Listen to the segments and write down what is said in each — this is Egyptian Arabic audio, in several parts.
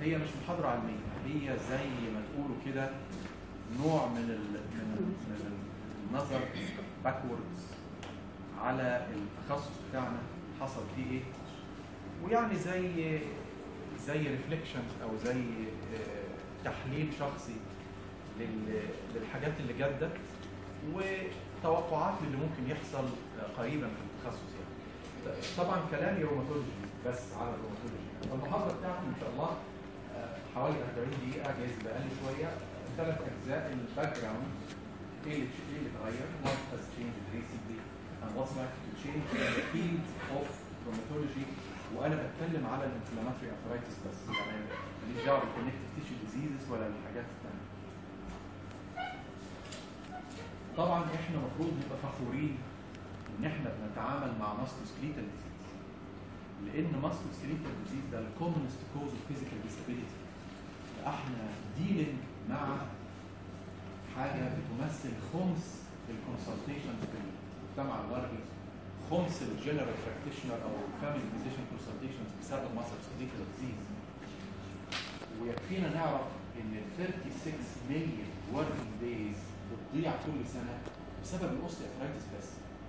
هي مش محاضرة علمية هي زي ما تقولوا كده نوع من ال من ال من النظر باكوردز على التخصص بتاعنا حصل فيه ايه ويعني زي زي ريفليكشنز او زي آه، تحليل شخصي لل- للحاجات اللي جدت وتوقعات اللي ممكن يحصل آه، قريبا في التخصص يعني طبعا كلامي روماتولوجي بس على الروماتولوجي المحاضره بتاعتي ان شاء الله آه، حوالي 40 دقيقه جايز بقل شويه ثلاث اجزاء الباك جراوند ايه اللي ايه اللي اتغير what has changed recently and what's likely to change in the field of rheumatology وانا بتكلم على الانفلاماتوري arthritis بس يعني ماليش دعوه بالكونكتيف تيشو ديزيزز ولا الحاجات الثانيه طبعا احنا المفروض نبقى فخورين ان احنا بنتعامل مع ماستوسكليتال ديزيز لان ماستوسكليتال ديزيز ده الكومنست كوز اوف فيزيكال ديسابيليتي احنا ديلينج مع حاجه بتمثل خمس الكونسلتيشن في المجتمع الغربي خمس الجنرال براكتيشنر او الفاميلي فيزيشن كونسلتيشن بسبب ماستوسكليتال ديزيز ويكفينا نعرف ان 36 مليون وركينج دايز بتضيع كل سنه بسبب الاوستيوارثرايتس بس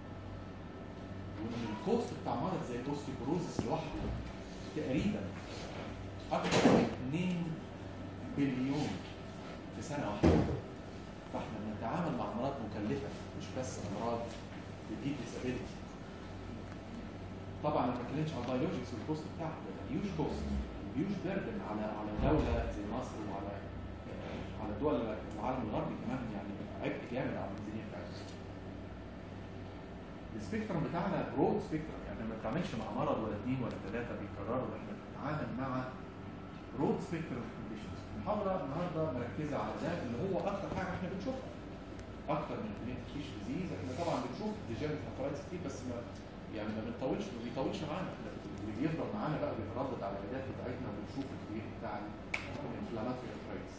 وان الكوست بتاع مرض زي الاوستيوبروزس لوحده تقريبا اكثر من 2 بليون في سنه واحده فاحنا بنتعامل مع امراض مكلفه مش بس امراض بتجيب ديسابيلتي طبعا ما بتكلمش عن البيولوجيكس والكوست بتاعها ده هيوج كوست هيوج بيردن على على دوله زي مصر وعلى على دول العالم الغربي كمان يعني عبء جامد على الميزانيه بتاعتنا. السبيكترم بتاعنا برود سبيكترم يعني ما بنتعاملش مع مرض ولا اثنين ولا ثلاثه بيتكرروا احنا بنتعامل مع برود سبيكترم كونديشنز. المحاضره النهارده مركزه على ده اللي هو اكتر حاجه احنا بنشوفها. اكتر من الكونكتيف تيش ديزيز احنا طبعا بنشوف ديجنريت افرايتس كتير بس ما يعني ما بنطولش ما بيطولش معانا احنا اللي بيفضل معانا بقى بيتردد على العيادات بتاعتنا وبنشوف الكبير بتاع الانفلاماتوري افرايتس.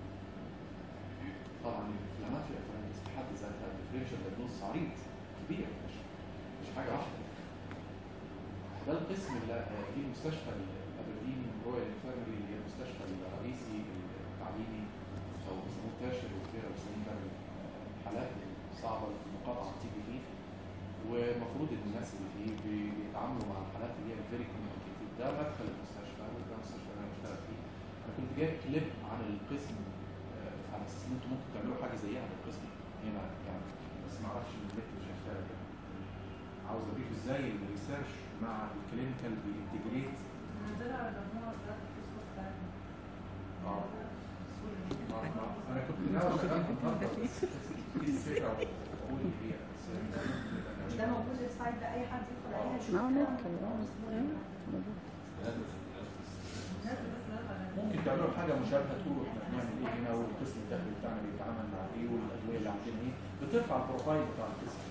طبعا الانفلاماتوري افرايتس في حد ذاتها ديفرنشال دايجنوز عريض كبير مش مش حاجه واحده. ده القسم اللي في مستشفى الابردين رويال انفيرمري اللي هي المستشفى الرئيسي التعليمي او بيسموه تاشر وكده بيسموه ده الحالات الصعبه اللي في المقاطعه بتيجي فيه ومفروض ان الناس اللي فيه بي- بيتعاملوا مع الحالات اللي هي فيري كومبليكيتد ده مدخل المستشفى وده المستشفى اللي انا بشتغل فيه انا كنت جايب كليب عن القسم آه، على اساس ان انتم ممكن تعملوا حاجه زيها في القسم هنا يعني بس ما اعرفش ان النت مش هيشتغل يعني عاوز اضيف ازاي الريسيرش مع الكلينيكال بينتجريت عندنا مجموعة بتاعت الفيسبوك بتاعتنا. اه ما- ما- انا كنت ناوي اشتغل في النهارده بس دي الفكره اقول هي بس ده موجود السايت ده اي حد يدخل عليه يشوف ما هو الكلام نت ده. آه. الناس بس نازلة. ممكن تعملوا حاجه مشابهه تقولوا احنا بنعمل ايه هنا والقسم الداخلي بتاعنا بيتعامل مع ايه والادويه اللي عندنا ايه بترفع البروفايل بتاع القسم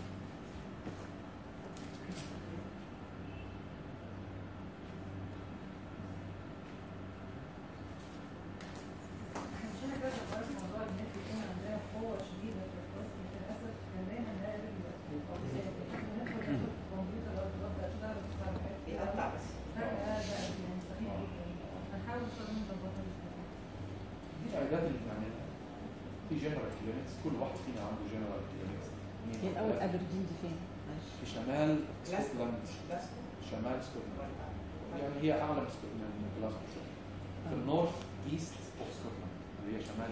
احنا مشينا كده شغال في موضوع ان احنا يكون عندنا قوة شديدة في القسم للأسف كان دايما نقابل ندخل ناخد كمبيوتر أو ببدأ أشتغل في الصفحات بيقطع بس فجأة ده يعني صحيح جدا هنحاول إن شاء الله نظبطها بإذن الله. دي العيادات اللي بنعملها في جنرال كلينكس كل واحد فينا عنده جنرال كلينكس هي الأول أبردين دي فين؟ معلش. في شمال سكوتلاند بس شمال سكوتلاند يعني هي اعلى من سكوتلاند من جلاسكو شويه في النورث ايست اوف سكوتلاند اللي هي شمال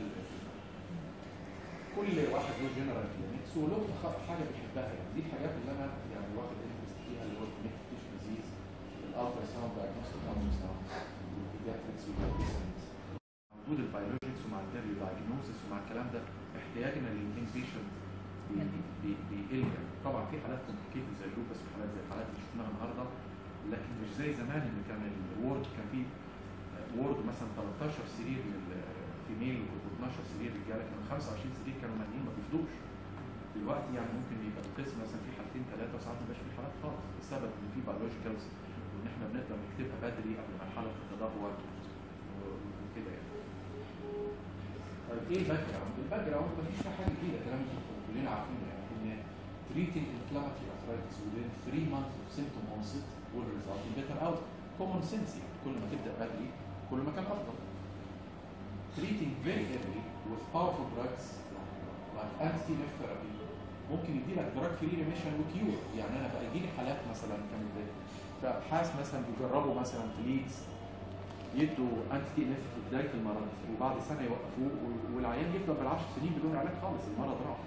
كل واحد له جنرال كلينكس وله خ- حاجه بيحبها يعني دي الحاجات اللي انا يعني واخد انترست فيها اللي هو الكونكتيف تيشو ديزيز الالترا ساوند دايجنوستيك الترا ساوند والبيدياتريكس والبيسنت وجود البيولوجيكس ومع الديريو دايجنوزس ومع الكلام ده احتياجنا للبين بيشنت بيقل يعني طبعا في حالات كومبليكيتد زي اللوبس وحالات زي الحالات اللي شفناها النهارده لكن مش زي زمان ان كان الوورد كان فيه وورد مثلا 13 سرير للفيميل و12 سرير رجاله كانوا 25 سرير كانوا مالين ما بيفضوش دلوقتي يعني ممكن يبقى القسم مثلا في حالتين ثلاثه وساعات ما يبقاش في حالات خالص بسبب ان في بيولوجيكالز وان احنا بنقدر نكتبها بدري قبل ما الحاله تتدهور وكده يعني. طيب ايه الباك جراوند؟ الباك جراوند مفيش فيها حاجه جديده كلام انتم كلنا عارفينه يعني ان treating inflammatory arthritis within 3 months of symptom onset will result in better outcome. common sense يعني كل ما تبدا بدري كل ما كان افضل. treating very early with powerful drugs like anti-TNF therapy ممكن يدي لك دراج فري ريميشن وكيور يعني انا بقى يجي لي حالات مثلا كانت في ابحاث مثلا بيجربوا مثلا في ليدز يدوا انتي تي ان اف في بدايه المرض وبعد سنه يوقفوه وال- والعيان يفضل بالعشر سنين بدون علاج خالص المرض راح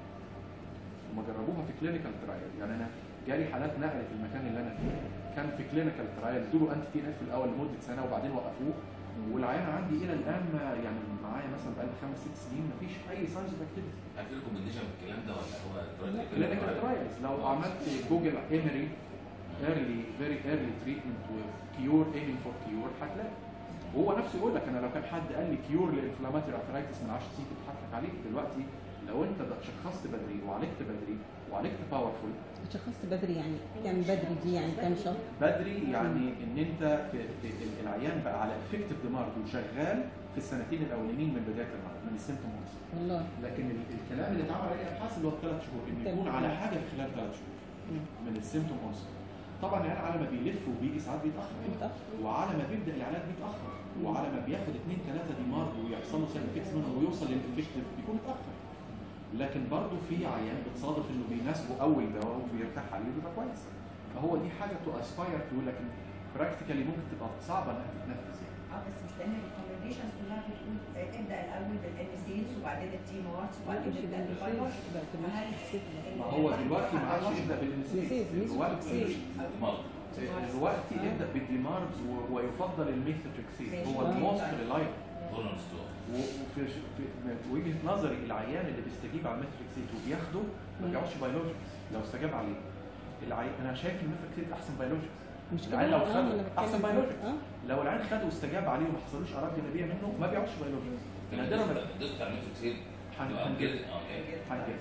وما جربوها في كلينيكال ترايل يعني انا جالي حالات نقلت المكان اللي انا فيه كان في كلينيكال ترايل ادوا له انتي تي ان اف في الاول لمده سنه وبعدين وقفوه والعيان عندي الى الان ما يعني معايا مثلا بقالي خمس ست سنين مفيش اي ساينز اوف اكتيفيتي هل في ريكومنديشن في الكلام ده ولا هو كلينيكال ترايلز لو عملت جوجل ايمري early very early treatment with cure aiming for cure هتلاقي هو نفسه يقول لك انا لو كان حد قال لي كيور للانفلاماتوري ارثرايتس من 10 سنين كنت هضحك عليك دلوقتي لو انت ده شخصت بدري وعالجت بدري وعالجت باورفول شخصت بدري يعني كام بدري دي يعني كام شهر بدري يعني ان انت في, في ال- العيان بقى على افكتيف ديمارد وشغال في السنتين الاولانيين من بدايه المرض من السيمتومز والله لكن ال- الكلام اللي اتعمل عليه ابحاث اللي هو الثلاث شهور ان يكون تمام. على حاجه في خلال ثلاث شهور مم. من السيمتوم اونست طبعا العيان على ما بيلف وبيجي ساعات بيتاخر متأخر. وعلى ما بيبدا العلاج بيتاخر وعلى ما بياخد اثنين ثلاثه ديمار ويحصل له سايد افكتس منهم ويوصل للافكتيف بيكون اتاخر لكن برضه في عيان بتصادف انه بيناسبه اول دواء وبيرتاح عليه وبيبقى كويس فهو دي حاجه تو اسباير تو لكن براكتيكالي ممكن تبقى صعبه انها تتنفذ يعني. اه بس مش لان الريكومنديشنز كلها بتقول آه، ابدا الاول بالان سيلز وبعدين التي مارتس وبعدين مش نبدا بالنسيز، بالفايبر بقى في فهل النسيز. ما هو دلوقتي ما عادش يبدا بالنسيز نسيز، نسيز، دلوقتي نسيز. دماغ دلوقتي يبدا بالديمارز و- ويفضل الميثوتريكسيد هو ماشي. الموست ريلايبل تولرنس تو وفي في من وجهه نظري العيان اللي بيستجيب على الميثوتريكسيد وبياخده ما بيقعدش بايولوجيكس لو استجاب عليه العي... انا شايف الميثوتريكسيد احسن بايولوجيكس مش كده العيان لو آه، خده أنا بتكلم احسن عن- بايولوجيكس اه لو العيان خده واستجاب عليه وما حصلوش اعراض جانبيه منه ما بيقعدش بايولوجيكس نادرا ما الدوز بتاع الميثوكسيد هن- هنجد هنجد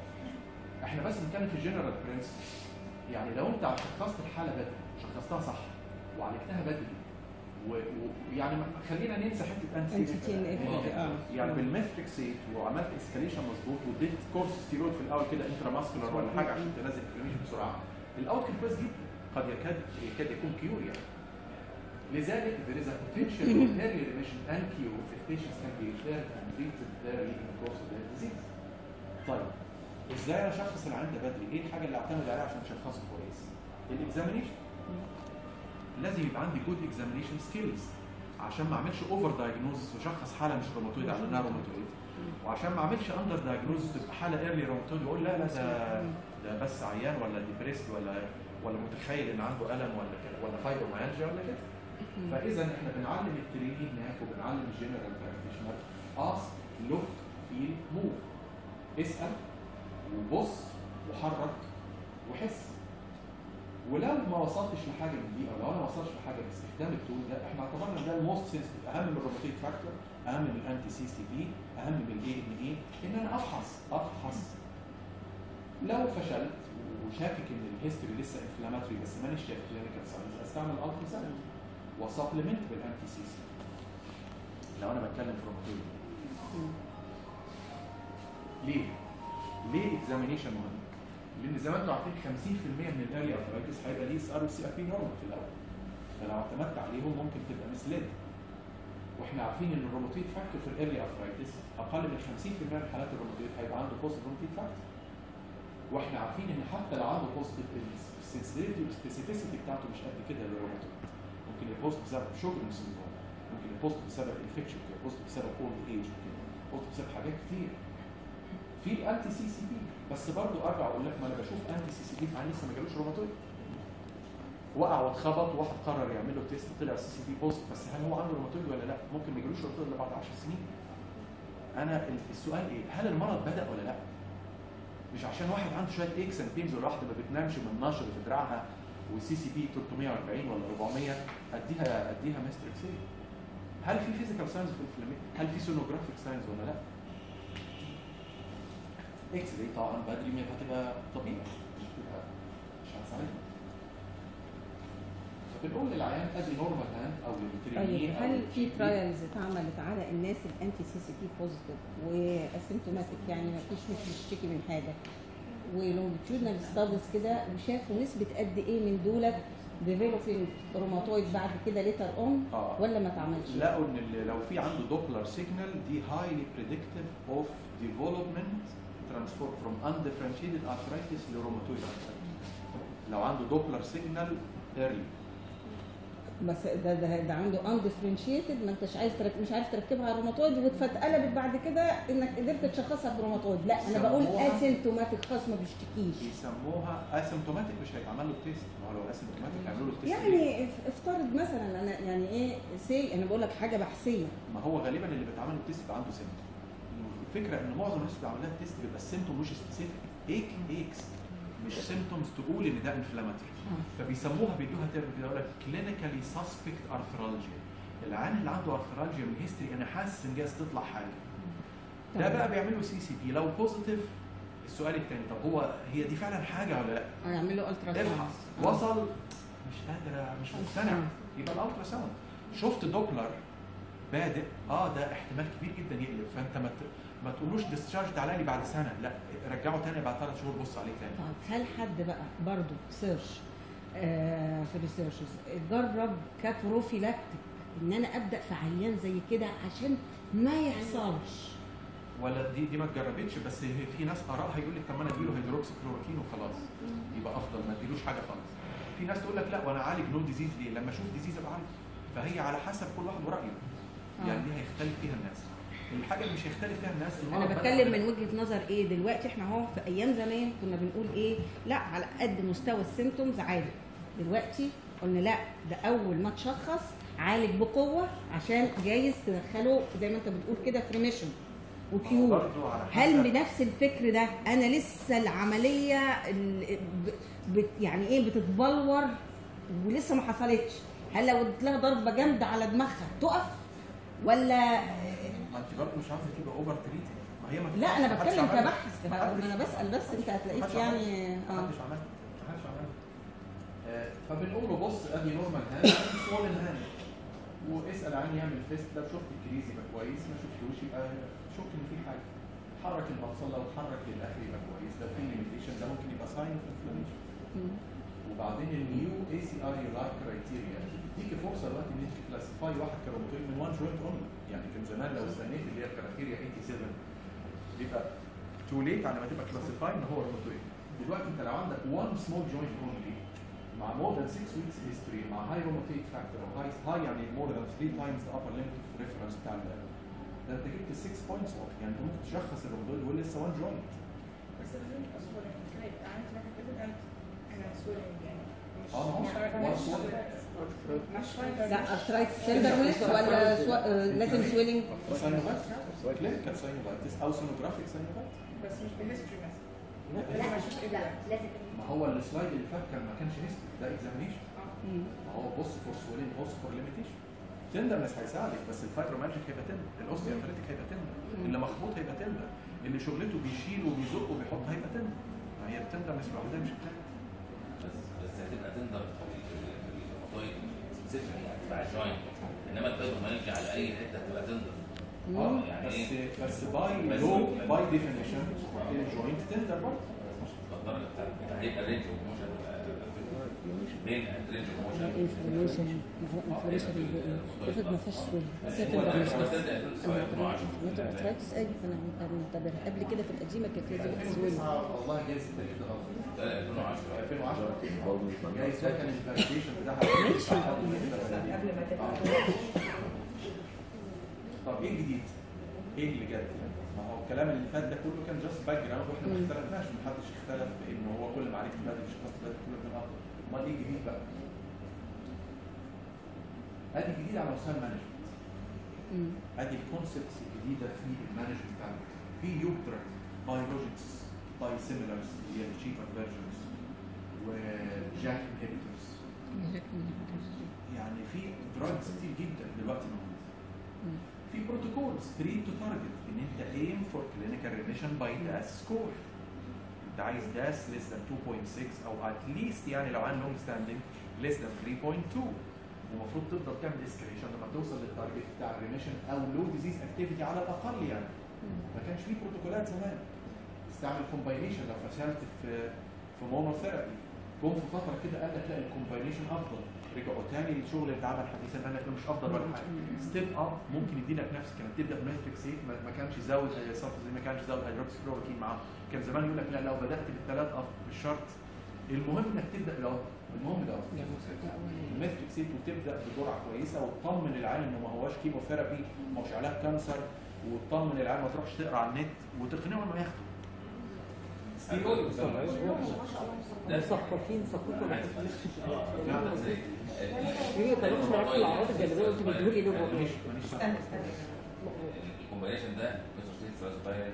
احنا بس بنتكلم في جنرال برنسبل يعني لو انت شخصت الحاله بدري شخصتها صح وعالجتها بدري و- ويعني ما- خلينا ننسى حته انتي انتي تي ان اف اه يعني بالميثريكسيت وعملت اسكاليشن مظبوط واديت كورس ستيرويد في الاول كده انترا ماسكولار ولا حاجه عشان تنزل الانفلاميشن بسرعه الاوت كان كويس جدا قد يكاد يكاد يكون كيور يعني لذلك there is a potential of early remission and cure if patients can be referred and treated early in the course of their disease. طيب ازاي انا اشخص العيان ده بدري؟ ايه الحاجه اللي اعتمد عليها عشان اشخصه كويس؟ الاكزامينيشن لازم يبقى عندي جود اكزامينيشن سكيلز عشان ما اعملش اوفر دايجنوزس واشخص حاله مش روماتويد عشان انها روماتويد وعشان ما اعملش اندر دايجنوزس تبقى حاله ايرلي روماتويد واقول لا لا ده ده بس عيان ولا ديبريست ولا ولا متخيل ان عنده الم ولا كده ولا فايبروميالجيا ولا كده فاذا احنا بنعلم التريني هناك وبنعلم الجنرال براكتيشنر اسك لوك فيل موف اسال وبص وحرك وحس ولو ما وصلتش لحاجه من دي او لو انا ما وصلتش لحاجه باستخدام التول ده احنا اعتبرنا ان ده الموست سنسيتيف اهم من الروبوتيك فاكتور اهم من الانتي سي سي بي اهم من الاي ان اي ان انا افحص افحص لو فشلت وشاكك ان الهيستوري لسه انفلاماتوري بس مانيش شايف كلينيكال ساينز استعمل الترا ساوند وسبلمنت بالانتي سي سي لو انا بتكلم في روماتويد ليه؟ ليه اكزامينيشن مهم؟ لان زي ما انتم عارفين 50% من الايرلي ارثرايتس هيبقى ليه اس ار وسي ار بي نورمال في الاول فلو اعتمدت عليهم ممكن تبقى مسلد واحنا عارفين ان الروماتويد فاكتور في الايرلي ارثرايتس اقل من 50% من حالات الروماتويد هيبقى عنده بوست روماتويد فاكتور واحنا عارفين ان حتى لو عنده بوزيتيف السنسيتيفيتي والسبيسيفيسيتي بتاعته مش قد كده للروماتويد ممكن يبقى بوست بسبب شوجرن سيندروم ممكن يبقى بوست بسبب انفكشن ممكن يبقى بوست بسبب اولد ايج ممكن يبقى بوست بسبب حاجات كتير في الانتي سي سي بي بس برضو ارجع اقول لك ما انا بشوف انتي سي سي بي فعلا لسه ما جالوش روماتويد وقع واتخبط وواحد قرر يعمل له تيست طلع سي سي بي بوست بس هل هو عنده روماتويد ولا لا؟ ممكن ما يجيلوش روماتويد الا بعد 10 سنين. انا ال- السؤال ايه؟ هل المرض بدا ولا لا؟ مش عشان واحد عنده شويه اكس اند بينز ولا واحده ما بتنامش من نشر في دراعها والسي سي بي 340 ولا 400 اديها اديها ماستريكسين. هل في فيزيكال ساينز في الفلامين؟ هل في سونوجرافيك ساينز ولا لا؟ اكس راي طبعا بدري ما هتبقى طبيعي مش هتبقى مش هنساعدها. فبنقول للعيان ادي نورمال هاند او طيب للفيترينيين أو هل في للجي بي. ترايلز اتعملت على الناس الانتي سي سي بي بوزيتيف واسيمتوماتيك يعني ما فيش مش بيشتكي من حاجه ولونجيتيودنال ستاديز كده وشافوا نسبه قد ايه من دولت ديفلوبينج روماتويد بعد كده ليتر اون اه ولا ما اتعملش؟ لقوا ان ال- لو في عنده دوبلر سيجنال دي هايلي بريدكتيف اوف ديفلوبمنت ترانسفور فروم undifferentiated arthritis لروماتويد arthritis لو عنده دوبلر سيجنال ايرلي بس ده ده, ده عنده اندفرنشيتد ما انتش عايز ترك مش عارف تركبها على روماتويد واتقلبت بعد كده انك قدرت تشخصها بروماتويد لا انا بقول سموها- اسيمتوماتيك خلاص ما بيشتكيش بيسموها اسيمتوماتيك مش هيتعمل له تيست ما هو لو اسيمتوماتيك هيعملوا له التيست يعني اف- افترض مثلا انا يعني ايه سي انا بقول لك حاجه بحثيه ما هو غالبا اللي بيتعمل له التيست بيبقى عنده سيمتوم الفكره ان معظم الناس اللي عملها التيست بيبقى السيمتوم مش سبيسيفيك ايك ايكس مش سيمتومز تقول ان ده انفلاماتوري فبيسموها بيدوها ترم كده يقول لك كلينيكالي سسبكت ارثرالجيا العيان اللي عنده ارثرالجيا من هيستوري انا حاسس ان جايز تطلع حاجه ده بقى بيعملوا سي سي بي لو بوزيتيف السؤال الثاني طب هو هي دي فعلا حاجه ولا لا؟ هيعمل له الترا ابحث وصل مش قادر مش مقتنع يبقى الالترا ساوند شفت دوبلر بادئ اه ده احتمال كبير جدا يقلب فانت ما ت- ما تقولوش ديسشارج تعالى لي بعد سنه لا رجعه تاني بعد ثلاث شهور بص عليه تاني طيب هل حد بقى برضو سيرش آه في الريسيرشز جرب كبروفيلاكتيك ان انا ابدا في عيان زي كده عشان ما يحصلش ولا دي دي ما اتجربتش بس هي- في ناس ارائها يقول لك طب ما انا اديله هيدروكسي كلوروكين وخلاص يبقى افضل ما اديلوش حاجه خالص في ناس تقول لك لا وانا اعالج نو ديزيز ليه لما اشوف ديزيز ابقى عالج فهي على حسب كل واحد ورايه آه. يعني دي هيختلف فيها الناس الحاجه اللي مش هيختلف فيها الناس انا المرض بتكلم بدأ- من وجهه نظر ايه دلوقتي احنا اهو في ايام زمان كنا بنقول ايه لا على قد مستوى السيمتومز عادي دلوقتي قلنا لا ده اول ما تشخص عالج بقوه عشان جايز تدخله زي ما انت بتقول كده في ريميشن وكيور برضه على هل حسب- بنفس الفكر ده انا لسه العمليه ال- ب- بت يعني ايه بتتبلور ولسه ما حصلتش هل لو اديت لها ضربه جامده على دماغها تقف ولا ما انت برضه مش عاوزه تبقى اوفر تريتد ما هي ما لا انا محدش بتكلم عملها. كبحث محدش- انا بسال بس انت هتلاقيك محدش يعني عملها. اه محدش عملها محدش عملها آه، فبنقول له بص ادي نورمال هاند سوولن هاند واسال عني يعمل فيست لو شفت الكريز يبقى كويس ما شفتوش يبقى شك ان في حاجه حرك المفصل لو اتحرك للاخر يبقى كويس لو في ليميتيشن ده ممكن يبقى ساين اوف انفلاميشن مم. وبعدين النيو اي سي ار يو لايك كرايتيريا تديك فرصه دلوقتي ان انت تكلاسيفاي واحد كروماتويد من وان جوينت اونلي يعني كان زمان لو استنيت اللي هي الكرايتيريا 87 بيبقى تو ليت على ما تبقى كلاسيفاي ان هو روماتويد دلوقتي انت لو عندك وان سمول جوينت اونلي مع مور ذان 6 ويكس هيستوري مع هاي روماتويد فاكتور او هاي هاي يعني مور ذان 3 تايمز ذا ابر ليميت اوف ريفرنس بتاع ال- ده انت جبت 6 بوينتس اوف يعني انت ممكن تشخص الروماتويد وهو لسه وان جوينت بس لازم يبقى صورة يعني يبقى عارف لك كده أنت أنا صورة يعني مش اه ما هو مش- one swelling. مش فايدة. لا ارثرايتس تندرنس ولا سو... آه، لازم سويلنج ساينوفايتس كلينيكال ساينوفايتس او سونوجرافيك ساينوفايتس بس مش بهيستوري مثلا لا لازم اشوف ايه لا ده لازم ما هو السلايد اللي فات كان ما كانش هيستوري ده اكزامينيشن ما هو بص فور سويلين بص فور ليميتيشن تندرنس هيساعدك بس الفايبروماجيك هيبقى تندر الاوستيوارثريتيك هيبقى تندر اللي مخبوط هيبقى تندر اللي شغلته بيشيل وبيزق وبيحط هيبقى تندر ما هي التندرنس لوحدها مش كفايه بس بس هتبقى تندر في الروماتويد سبيسيفيك يعني تبع جوينت انما الفايبروميالجيا على اي حته هتبقى تندر اه يعني بس ايه؟ بس باي بس- لو باي ديفينيشن الجوينت تندر برضه الدرجه بتاعت هيبقى رينج اوف موشن بين رينج اوف موشن انفلاميشن انفلاميشن افرض ما فيهاش سويلنج بس هي هو تندرنس هو بس تبدا 2010 ارثرايتس اجي فانا منتبه قبل كده في القديمه كانت لازم سويلنج 2009 والله جايز التاريخ ده غلط ده 2010 2010 جايز ده كان الفاليديشن بتاعها قبل ما تبقى طب ايه الجديد؟ ايه اللي جد؟ ما هو الكلام اللي فات ده كله كان جاست باك جراوند واحنا ما مم. اختلفناش محدش اختلف في ان هو كل ما عرفت بدري شخصت بدري كله كان افضل امال ايه الجديد بقى؟ ادي الجديد على مستوى المانجمنت ادي الكونسبتس الجديده في المانجمنت بتاعنا في نيو دراج بايولوجيكس باي سيميلرز اللي هي الشيبر فيرجنز وجاك انهبيتورز يعني في دراجز كتير جدا دلوقتي موجوده مم. في بروتوكولز تريد تو تارجت ان انت ايم فور كلينيكال ريميشن باي داس سكور انت عايز داس ليس ذان 2.6 او اتليست يعني لو عن لونج ستاندنج ليس ذان 3.2 ومفروض تفضل تعمل اسكريشن لما توصل للتارجت بتاع الريميشن او لو ديزيز اكتيفيتي على الاقل يعني ما كانش في بروتوكولات زمان تعمل كومباينيشن لو فشلت في في مونوثيرابي جم في فتره كده قال لك لا الكومباينيشن افضل رجعوا تاني للشغل اللي اتعمل حديثا قال لك ده مش افضل ولا حاجه ستيب اب ممكن يدي لك نفس الكلام تبدا بميثريكسيت ما ما كانش يزود زي صف زي ما كانش يزود هيدروكسيكلوروكين معاه كان زمان يقول لك لا لو بدات بالثلاث اب مش شرط المهم انك تبدا بالاول المهم الاول الميثريكسيت وتبدا بجرعه كويسه وتطمن العيان انه ما هواش كيموثيرابي ما هوش علاج كانسر وتطمن العيان ما تروحش تقرا على النت وتقنعه انه ياخده ستيرويد ده مثقفين ثقافه ما لا. تفهمش هي طريقه شرح الاعراض الجانبيه وانت بتقولي له ماليش ماليش استنى استنى الكومبينيشن ده ميثوستين ثلاثوبايل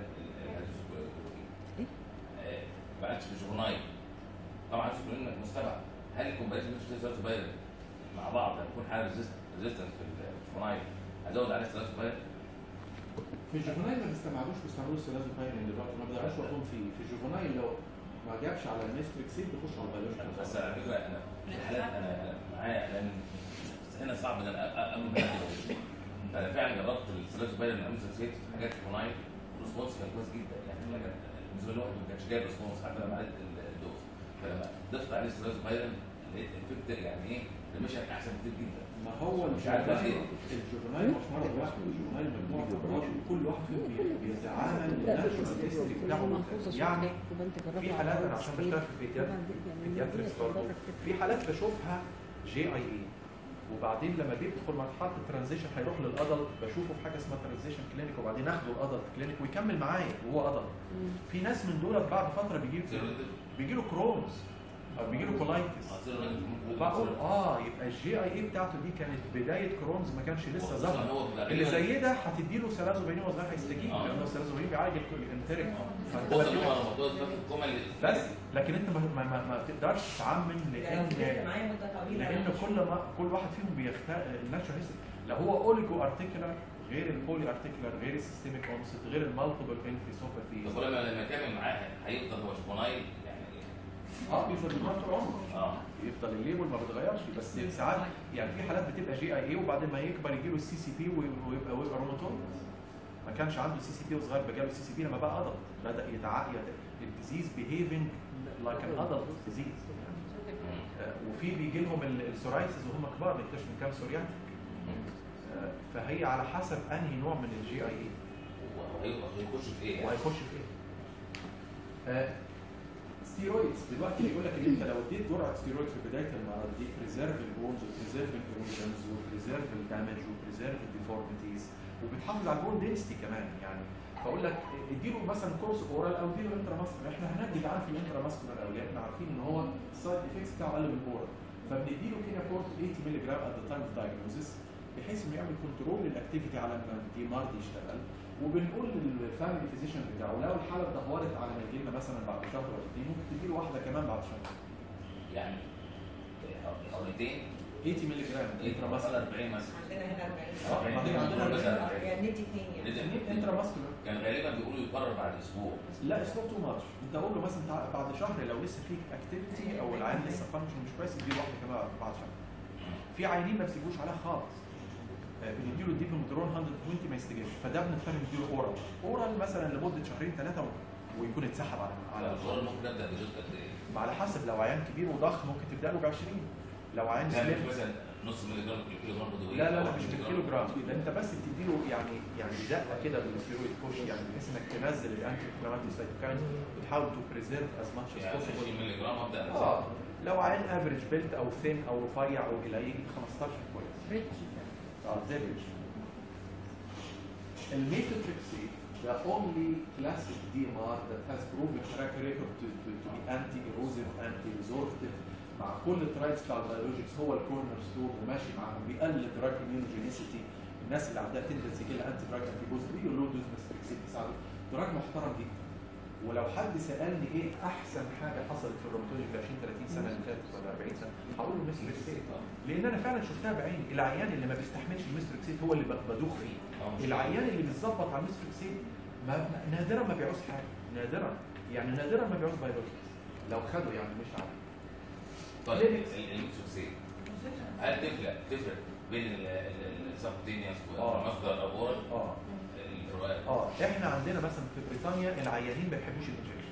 بعد في جورناي طبعا شكلنا انك مستبعد هل الكومبينيشن ميثوستين ثلاثوبايل مع بعض هتكون حاله ريزيستنس في الجورناي هزود عليه ثلاثوبايل في الجوفنايل ما بيستبعدوش بيستعملوا السلازوباين اللي دلوقتي ما بيضيعوش وقتهم فيه في الجوفنايل لو ما جابش على الميستريكسيد بيخش على البيولوجيكال بس على فكره انا في الحالات انا أنا معايا لان هنا صعب ان انا اقوم انا فعلا جربت الثلاثوبايل من امس في حاجات جورناي الريسبونس كان كويس جدا يعني لكن بالنسبه لواحد ما كانش جايب ريسبونس حتى لما عدت الدوز فلما ضفت عليه الثلاثوبايل لقيت الافكت يعني ايه المشهد احسن كتير جدا ما هو مش عارف بقى ليه. الجوفنايل مش مرض واحد الجوفنايل مجموعه امراض كل واحد فيهم بي- بيتعامل الناتشورال هيستوري بتاعه مختلف. يعني في حالات انا عشان بشتغل في بيدياتريكس برضه في حالات بشوفها جي اي اي وبعدين لما بيدخل مرحله الترانزيشن هيروح للادلت بشوفه في حاجه اسمها ترانزيشن كلينيك وبعدين اخده الادلت كلينيك ويكمل معايا وهو ادلت في ناس من دول بعد فتره بيجي بيجي له كرونز او بيجي له كولايتس وبقول اه يبقى الجي اي اي بتاعته دي كانت بدايه كرونز ما كانش لسه ظهر اللي زي ده هتدي له سلازوبينين وصغير هيستجيب آه. لانه السلازوبينين بيعالج الكل- الانتريك فأنت وصل بديله- هو الموضوع ده في الكوما بس لكن انت ما, ما, ما, ما تقدرش تعمم لو لان فضلت معايا مده طويله لان كل ما كل واحد فيهم بيختار الناتشورال هيستوري لو هو اوليجو ارتيكولار غير البولي ارتيكولار غير السيستميك اونست غير المالتيبل انفيسوباثي كل ما لما يكمل معاه هيفضل هو شوفونايل يعني اه بيفضل بيفضل طول عمره اه يفضل الليبل ما بيتغيرش بس ساعات يعني في حالات بتبقى جي اي اي وبعدين ما يكبر يجي له السي سي بي ويبقى ويبقى روماتويد ما كانش عنده سي سي بي وصغير بقى له السي سي بي لما بقى ادلت بدا يتع الديزيز بيهيفنج لايك ان ادلت ديزيز وفي بيجي لهم السورايسز وهم كبار بيكتشفوا من كام سورياتيك آه، فهي على حسب انهي نوع من الجي اي اي وهيخش في ايه؟ وهيخش في ايه؟ آه، ستيرويدز دلوقتي بيقول لك ان انت لو اديت جرعه ستيرويد في بدايه المرض دي بريزيرف البونز وبريزيرف الايروجنز وبريزيرف الدامج وبريزيرف الديفورميتيز وبتحافظ على البون دينستي كمان يعني فاقول لك اديله مثلا كورس اورال او اديله انترا ماسكولار احنا هندي العيان في الانترا ماسكولار او احنا عارفين ان هو السايد افكتس بتاعه اقل من الاورال فبنديله كده كورس 80 مللي جرام ات ذا تايم اوف دايجنوزيس بحيث انه يعمل كنترول للاكتيفيتي على ما الدي مارد يشتغل وبنقول للفاميلي فيزيشن بتاعه لو الحاله اتدهورت على ما يجي لنا مثلا بعد شهر ولا اتنين ممكن تديله واحده كمان بعد شهر يعني حواليتين 80 مللي جرام انترا ماسكولار 40 مثلا عندنا هنا 40 اه بعدين عندنا مثلا يعني ندي اثنين يعني ندي انترا ماسكولار كان غالبا بيقولوا يقرر بعد اسبوع لا اتس نوت تو ماتش انت قول له مثلا تعال بعد شهر لو لسه فيك اكتيفيتي او العيان لسه فانكشن مش كويس اديله واحده كمان بعد شهر في عيانين ما بيسيبوش عليها خالص آه، بنديله ديبلوميدرون 120 ما يستجيبش فده بنضطر نديله اورال اورال مثلا لمده شهرين ثلاثه ويكون اتسحب على على على الظهر ممكن ابدا بدوز قد ايه؟ على حسب لو عيان كبير وضخم ممكن تبدا له ب 20 لو عيان يعني سليم مثلا نص مللي جرام كل كيلو جرام بدوي لا لا لا مش بالكيلو جرام ده انت بس بتديله يعني يعني زقه كده بالستيرويد بوش يعني بحيث انك تنزل الانتي انفلاماتوري سايتوكاينز وتحاول تو بريزيرف از ماتش از يعني 20 بوسيبل مللي جرام ابدا اه لو عين افريج بيلت او ثين او رفيع او الى يجي 15 كويس اه زي الريتش الميثوتريكسي the only classic DMR that has proven track record to, to, to be anti-erosive, anti-resorptive مع كل الترايلز بتاع البيولوجيكس هو الكورنر ستون وماشي معاهم بيقلل دراج immunogenicity الناس اللي عندها تندنسي كده انتي دراج انتي بوز دي لو دوز مستريكسيت بيساعده دراج محترم جدا ولو حد سالني ايه احسن حاجه حصلت في الروماتولوجي في 20 30 سنه اللي فاتت ولا 40 سنه هقول له مستريكسيت لان انا فعلا شفتها بعيني العيان اللي ما بيستحملش المستريكسيت هو اللي ب- بدوخ فيه العيان اللي بيتظبط على المستريكسيت ما ما- نادرا ما بيعوز حاجه نادرا يعني نادرا ما بيعوز بيولوجيكس لو خده يعني مش عارف طيب الميكسوكسين هل تفرق تفرق بين السبتينيوس آه. والمصدر او اورال اه الفروقات اه احنا عندنا مثلا في بريطانيا العيانين ما بيحبوش الانجكشن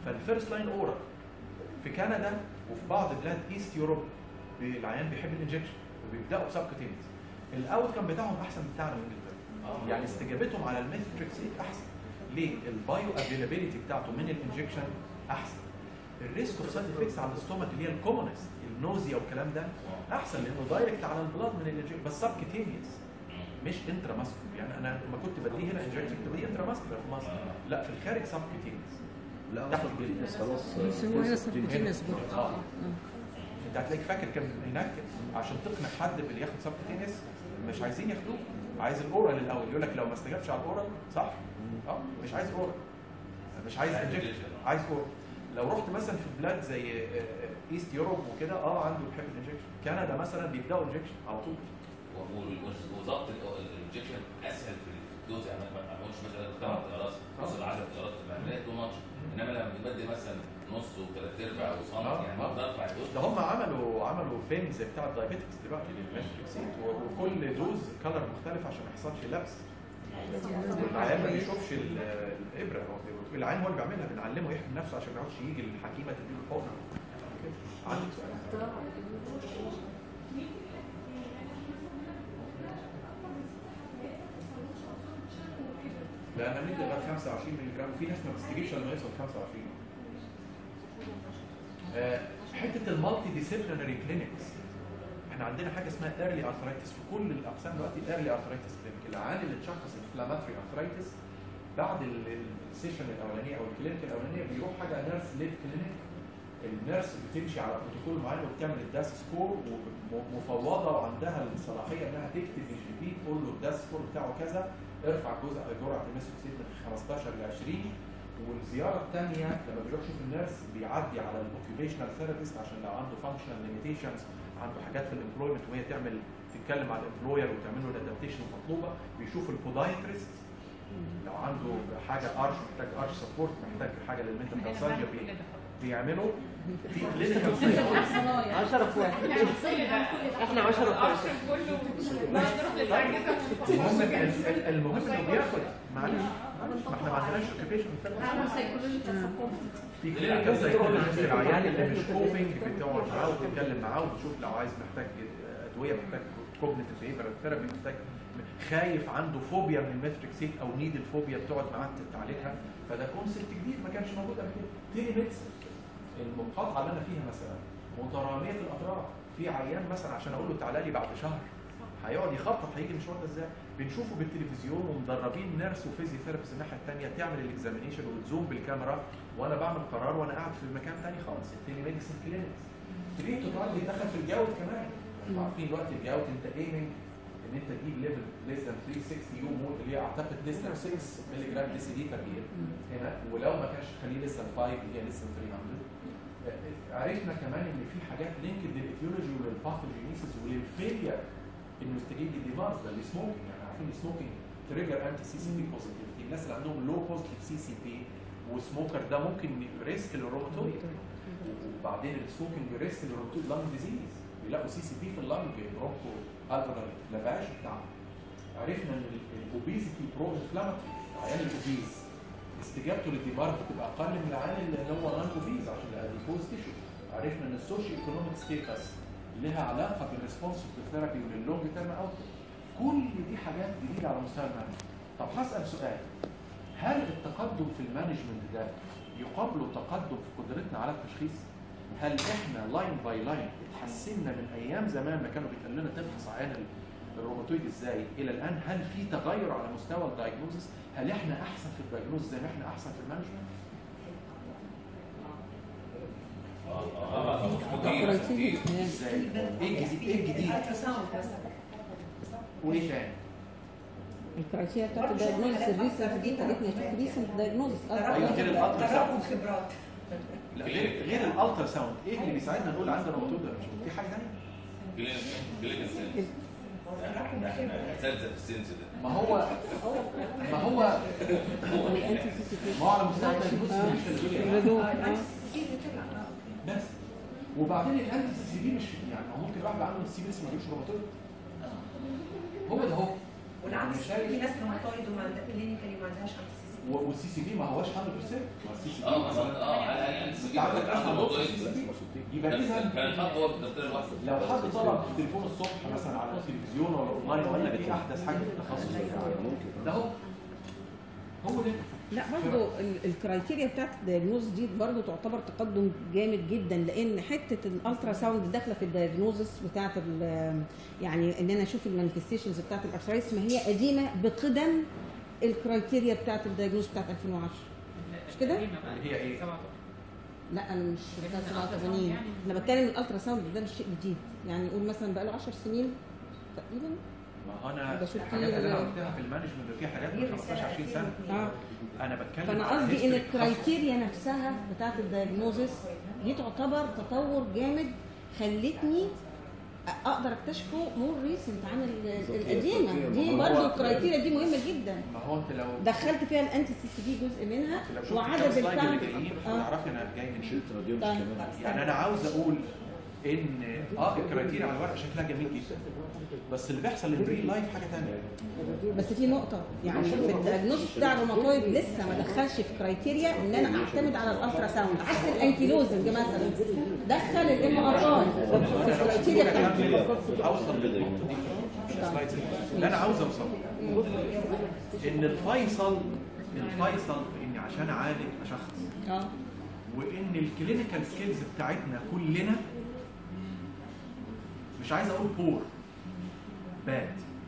فالفيرست لاين اورال في كندا وفي بعض بلاد ايست يوروب العيان بيحب الانجكشن وبيبداوا بسبكوتينيوس الاوت كان بتاعهم احسن من بتاعنا من انجلترا يعني استجابتهم على الميثوتريكسيت احسن ليه؟ البايو افيلابيلتي بتاعته من الانجكشن احسن الريسك اوف سايد افكتس على الاستومك اللي هي الكومونست النوزيا والكلام ده احسن لانه دايركت على البلاد من الانجكشن بس سبكوتينيوس مش انترا ماسكولار يعني انا لما كنت بديه هنا انجكشن كنت بديه انترا ماسكولار في مصر لا في الخارج سبكوتينيوس لا تحت اصلا الجلد. بس خلاص بس هو هنا سبكوتينيوس برضه اه انت هتلاقيك فاكر كان هناك عشان تقنع حد باللي ياخد سبكوتينيوس مش عايزين ياخدوه عايز الاورال الاول يقول لك لو ما استجابش على الاورال صح؟ اه مش عايز اورال مش عايز عايز انجكشن injection. عايز اورال لو رحت مثلا في بلاد زي ايست يوروب وكده اه عنده بيحب الانجكشن كندا مثلا بيبداوا انجكشن على طول وظبط الانجكشن اسهل في الدوز يعني ما ما اقولش مثلا ثمان اقراص وصل 10 اقراص في العمليه تو ماتش انما لما بتبدل مثلا نص وثلاث ارباع وسم آه، يعني آه. بقدر ارفع الدوز ده هم عملوا عملوا بين زي بتاع الدايبيتكس دلوقتي للماتريكسيت وكل دوز كلر مختلف عشان ما يحصلش لبس والعيان ما بيشوفش ال- الابره هو بي- العيان هو اللي بيعملها بنعلمه يحمي نفسه عشان ما يقعدش يجي الحكيمه تديله الحقنه كده. عندك سؤال لا انا بندي لغايه 25 مللي جرام وفي ناس ما بتستجيبش لما يوصل 25 آه، حته المالتي ديسيبلينري كلينكس احنا عندنا حاجه اسمها ايرلي ارثرايتس في كل الاقسام دلوقتي ايرلي ارثرايتس كلينيك العيان اللي اتشخص انفلاماتري ارثرايتس بعد ال- السيشن الاولانيه او الكلينيك الاولانيه بيروح حاجه نيرس ليد كلينيك النيرس بتمشي على بروتوكول معين وبتعمل الداس سكور ومفوضه وعندها الصلاحيه انها تكتب الجي بي تقول له الداس سكور بتاعه كذا ارفع جزء جرعه الميثوكسيد من 15 ل 20 والزياره الثانيه لما بيروح يشوف النيرس بيعدي على الاوكيبيشنال ثيرابيست عشان لو عنده فانكشنال ليميتيشنز عنده حاجات في الامبلويمنت وهي تعمل تتكلم مع الامبلوير وتعمل له الادابتيشن المطلوبه بيشوف البودايترست لو عنده حاجه ارش محتاج ارش سبورت محتاج حاجه للمنتال كونسرجر بيعملوا في كلينيكال 10 في واحد احنا 10 في واحد المهم ال- ال- المهم انه بياخد معلش معلش ما احنا ما عندناش اوكيبيشن في كلينيكال سايكولوجيست العيان اللي مش كوبنج بتقعد معاه وتتكلم معاه وتشوف لو عايز محتاج ادويه محتاج كوجنيتيف بيهيفيرال ثيرابي محتاج خايف عنده فوبيا من الميثريكسيت او نيد الفوبيا بتقعد معاه تعالجها فده كونسيبت جديد ما كانش موجود قبل كده تيلي ميدسن المقاطعه اللي انا فيها مثلا متراميه الاطراف في عيان مثلا عشان اقول له تعالى لي بعد شهر هيقعد يخطط هيجي المشوار ده ازاي بنشوفه بالتلفزيون ومدربين نيرس وفيزيوثيرابيست الناحيه الثانيه تعمل الاكزامينيشن وتزوم بالكاميرا وانا بعمل قرار وانا قاعد في مكان ثاني خالص التيلي ميديسن كلينكس تريد تقعد يدخل في الجوت كمان انتوا عارفين دلوقتي الجوت انت ايمنج ان انت تجيب ليفل ليس ذان 360 يو مول اللي هي اعتقد ليس ذان 6 مللي جرام دي سي دي تغيير هنا ولو ما كانش تخليه ليس ذان 5 اللي هي ليس ذان 300 عرفنا كمان ان في حاجات لينكد للايتيولوجي وللباثوجينيسيس وللفيلير انه يستجيب للديمارز ده السموكينج يعني عارفين السموكينج تريجر انتي سي سي بي بوزيتيفيتي الناس اللي عندهم لو بوزيتيف سي سي بي وسموكر ده ممكن ريسك للروماتويد وبعدين السموكينج ريسك للروماتويد لانج ديزيز بيلاقوا سي سي بي في اللانج برونكو الفونر لافاج بتاعه عرفنا ان الاوبيزيتي برو انفلاماتوري العيان الاوبيز استجابته للديمارك بتبقى اقل من العيان اللي هو نون اوبيز عشان الاديبوز تيشو عرفنا ان السوشيو ايكونوميك ستيتس لها علاقه بالريسبونس ثيرابي وللونج تيرم اوت كل دي حاجات جديده على مستوى المانجمنت طب هسال سؤال هل التقدم في المانجمنت ده يقابله تقدم في قدرتنا على التشخيص؟ هل احنا لاين باي لاين اتحسنا من ايام زمان ما كانوا بيتقال لنا تفحص عيان ال- الروماتويد ازاي الى الان هل في تغير على مستوى الدايجنوزس؟ هل احنا احسن في الدايجنوز زي ما احنا احسن في المانجمنت؟ اه اه اه كتير كتير ازاي؟ ايه الجديد؟ ايه الجديد؟ التراساوند مثلا وايه تاني؟ الكرايتيريا بتاعت الدايجنوز الريسنت دي خلتني اشوف ريسنت دايجنوز أيوة، غير الألترا تراكم خبرات لا غير غير الالترا ساوند ايه اللي بيساعدنا نقول عندنا روماتويد ولا مش في حاجه ثانيه؟ كلينيك كلينيك سيلز احنا احنا اساتذه في السنس ده ما هو ما هو والانتي سي سي بي ما هو على مستوى الدايجنوز مش الدنيا الريدو بس وبعدين الانتي سي سي بي مش يعني هو ممكن واحد عنده سي بي اس ما يجيبش روماتويد هو ده هو والعكس مش شايف. في ناس روماتويد وما عندها كلينيكالي ما عندهاش انتي سي سي والسي سي بي ما هوش 100% ما السي سي بي اه مثلا اه هل هل انت انت عندك اسهل الموضوع نقطه سي سي بي يبقى كان اذا كان الحق هو الدكتور الواحد لو حد طلب في التليفون الصبح مثلا على التلفزيون ولا اونلاين وقال لك ايه احدث حاجه في التخصص بتاعك ده هو هو ده لا برضه ال- الكرايتيريا بتاعت الدايجنوز دي برضه تعتبر تقدم جامد جدا لان حته الالترا ساوند داخله في الدايجنوزس بتاعت ال- يعني ان انا اشوف المانيفستيشنز بتاعت الارثرايتس ما هي قديمه بقدم الكرايتيريا بتاعت الدايجنوز بتاعت 2010 مش كده؟ اللي هي ايه؟ لا انا مش بتاع 87 انا بتكلم الالترا ساوند ده مش شيء جديد يعني نقول مثلا بقى له 10 سنين تقريبا ما هو انا ده شوف الحاجات اللي انا فيه- قلتها في المانجمنت في حاجات من 15 20 سنه اه انا بتكلم فانا على قصدي ان history التخصص. الكرايتيريا نفسها بتاعت الدايجنوزس دي تعتبر تطور جامد خلتني اقدر اكتشفه مور ريسنت عن ال- القديمه دي ما هو- برضه الكرايتيريا دي مهمه جدا ما هو انت لو دخلت فيها الانتي سي سي بي جزء منها انت لو شفت وعدد الكام سلايد اللي التايم جايين اه هتعرفي انا جاي من شيء طيب. يعني انا عاوز اقول ان اه الكرايتيريا على الورق شكلها جميل جدا بس اللي بيحصل ان ريل لايف حاجه ثانيه بس في نقطه يعني في الدايجنوز بتاع الروماتويد لسه ما دخلش في كرايتيريا ان انا اعتمد على الالترا ساوند عكس الانكيلوزنج مثلا دخل الام ار اي في الكرايتيريا بتاعته اوصل للنقطه دي في السلايدز اللي انا عاوز اوصل ان الفيصل الفيصل في اني عشان اعالج اشخص اه وان الكلينيكال سكيلز بتاعتنا كلنا مش عايز اقول بور باد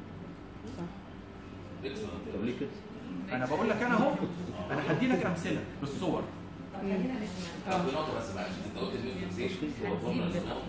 طب ليه كده؟ انا بقول لك انا اهو انا هدي لك امثله بالصور طب في نقطة بس معلش انت قلت الفيكسيشن هو بروبلم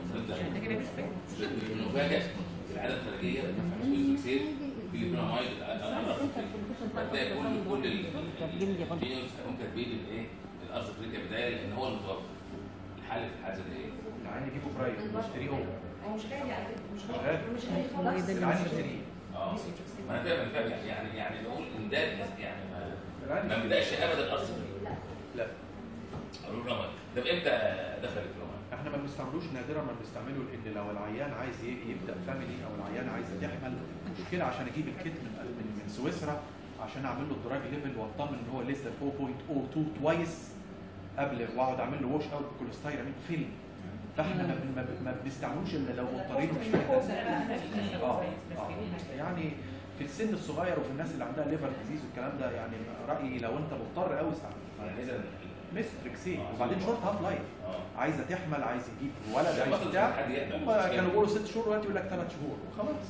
المفاجأة في العادة الخارجية الفيكسيشن في البرامايد هتلاقي كل كل الجينيوس هم كاتبين الايه الارض افريقيا بداية لان هو المتوفر الحل في الحاجة دي ايه؟ العين يجيبه برايم يشتريه هو هو مش غالي على فكره مش شغال. غالي مش غالي خالص العين يشتريه اه ما انا فاهم انا فاهم يعني يعني نقول ان ده يعني ما العين ما بداش ابدا الارض افريقيا لا البرامايد ده امتى دخل البرامايد؟ احنا ما بنستعملوش نادرا ما بنستعمله لان لو العيان عايز ي- يبدا فاميلي او العيان عايز تحمل مشكله عشان اجيب الكيت من من, من سويسرا عشان اعمل له الدراج ليفل واطمن ان هو لسه 4.02 توايس قبل واقعد اعمل له ووش اوت بكوليستيرامين فيلم فاحنا ما, بن- ما, بن- ما بنستعملوش الا لو مضطرين مش اه اه يعني في السن الصغير وفي الناس اللي عندها ليفر ديزيز والكلام ده يعني رايي لو انت مضطر قوي استعمل يعني اذا ميستريكسين وبعدين شورت هاف لايف اه عايزه تحمل عايز يجيب ولد عشان عايز بطل بتاع حد يحمل، هم مش كانوا كده. بيقولوا ست شهور دلوقتي يقول لك ثلاث شهور وخلاص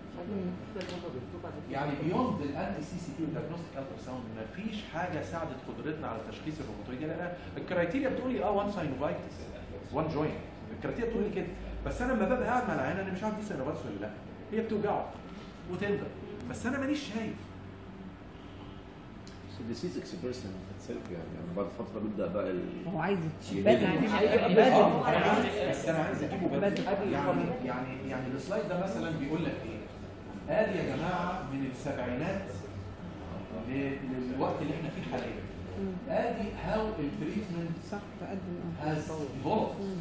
يعني بيوند الانتي سي سي تي والديagnostic الترا ساوند ما فيش حاجه ساعدت قدرتنا على تشخيص الروماتويد لان الكرايتيريا بتقول لي اه وان ساينوفايتس وان جوينت الكرايتيريا بتقول لي كده بس انا لما ببقى قاعد مع العيان انا مش عارف دي ساينوفايتس ولا لا هي بتوجعه وتندم بس انا مانيش شايف So the disease expression itself يعني يعني بعد فترة بيبدأ بقى ال... هو عايز يبدأ. بدري اه انا عايز بس انا عايز اجيبه بدري يعني يعني يعني السلايد ده مثلا بيقول لك ايه؟ ادي يا جماعه من السبعينات ل- للوقت اللي احنا فيه حاليا ادي هاو التريتمنت صح تقدم اه هاز evolved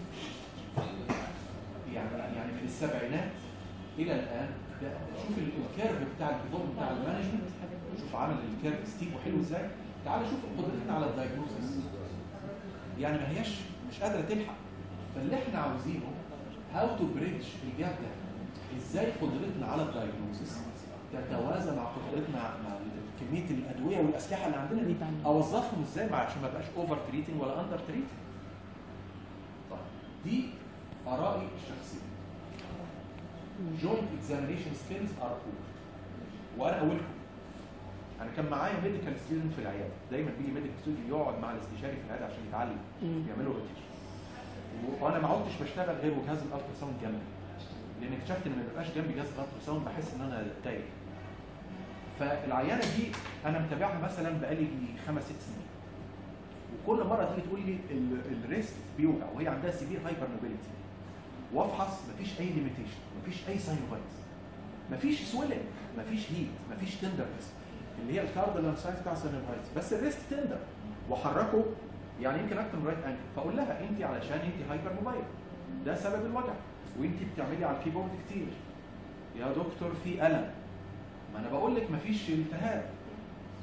يعني يعني من السبعينات الى الان ده شوف ال- الكيرف بتاع الديفولت بتاع المانجمنت شوف عامل الكيرف ستيب وحلو ازاي تعال شوف قدرتنا على الدايجنوزس يعني ما هياش مش قادره تلحق فاللي احنا عاوزينه هاو تو بريدج الجاب ده ازاي قدرتنا على الدايجنوزس تتوازى مع قدرتنا مع كميه الادويه والاسلحه اللي عندنا دي اوظفهم ازاي مع عشان ما بقاش اوفر تريتنج ولا اندر تريتنج طيب دي ارائي الشخصيه joint examination skills are poor وانا اقولكم انا كان معايا ميديكال ستودنت في العياده دايما بيجي ميديكال ستودنت يقعد مع الاستشاري في العياده عشان يتعلم يعملوا روتيشن وانا ما عدتش بشتغل غير وجهاز الالترا ساوند جنبي لان اكتشفت ان ما بيبقاش جنبي جهاز الالترا ساوند بحس ان انا تايه فالعيانه دي انا متابعها مثلا بقالي يجي خمس ست سنين وكل مره تيجي تقول لي ال- الريست بيوجع وهي عندها سيفير هايبر موبيليتي وافحص مفيش اي ليميتيشن مفيش اي ساينوفايتس مفيش سويلنج مفيش هيت مفيش تندرنس اللي هي الكارديال ساينس بتاع الساينوفايتس بس الريست تندر وحركه يعني يمكن اكتر من رايت انجل فاقول لها انت علشان انت هايبر موبايل ده سبب الوجع وانت بتعملي على الكيبورد كتير يا دكتور في الم ما انا بقول لك مفيش التهاب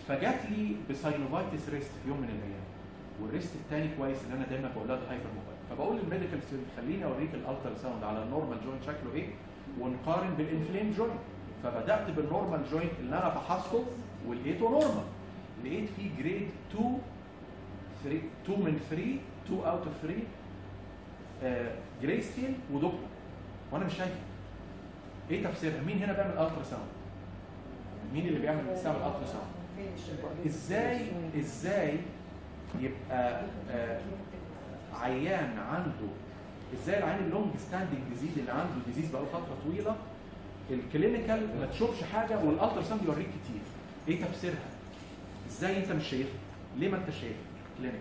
فجات لي بساينوفايتس ريست في يوم من الايام والريست الثاني كويس اللي انا دايما بقول لها ده هايبر موبايل فبقول للميديكال ستودنت خليني اوريك الالترا ساوند على النورمال جوينت شكله ايه ونقارن بالانفلام جوينت فبدات بالنورمال جوينت اللي انا فحصته ولقيته نورمال لقيت فيه جريد 2 3 2 من 3 2 اوت اوف 3 جراي سكيل ودوبلر وانا مش شايفه ايه تفسيرها مين هنا بيعمل الترا ساوند مين اللي بيعمل بيستعمل الترا ساوند ازاي ازاي يبقى آه عيان عنده ازاي العيان اللونج ستاندنج ديزيز اللي عنده ديزيز بقاله فتره طويله الكلينيكال ما تشوفش حاجه والالترا ساوند يوريك كتير ايه تفسيرها ازاي انت مش شايفها ليه ما انت شايفها كلينيكال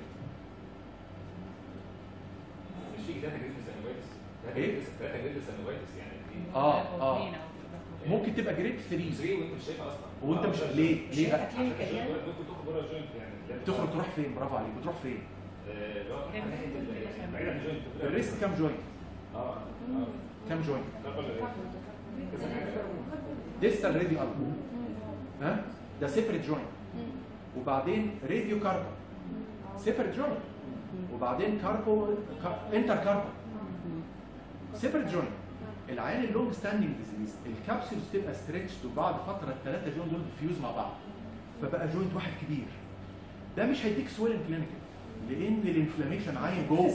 مش في ثلاثة جريد سانوفايتس إيه؟ ثلاثة جريد سانوفايتس يعني في اه اه ممكن تبقى جريد 3 3 وانت مش شايفها اصلا وانت مش ليه ليه بقى عشان ممكن تخرج بره الجوينت يعني تخرج تروح فين برافو عليك بتروح فين آه، اللي هو ناحية ال- بعيد عن الجوينت الريست كام جوينت اه اه كام جوينت ده ولا إيه؟ كذا حاجة. ديستال راديو البو ها ده سيبريت جوينت وبعدين راديو كاربا سيبريت جوينت وبعدين كاربو انتر كاربا سيبريت جوينت العيان اللونج ستاندنج ديزيز الكابسولز تبقى ستريتشد وبعد فتره الثلاثه جوينت دول بيفيوز مع بعض فبقى جوينت واحد كبير ده مش هيديك سويلنج كلينيكال لان الانفلاميشن عايم جوه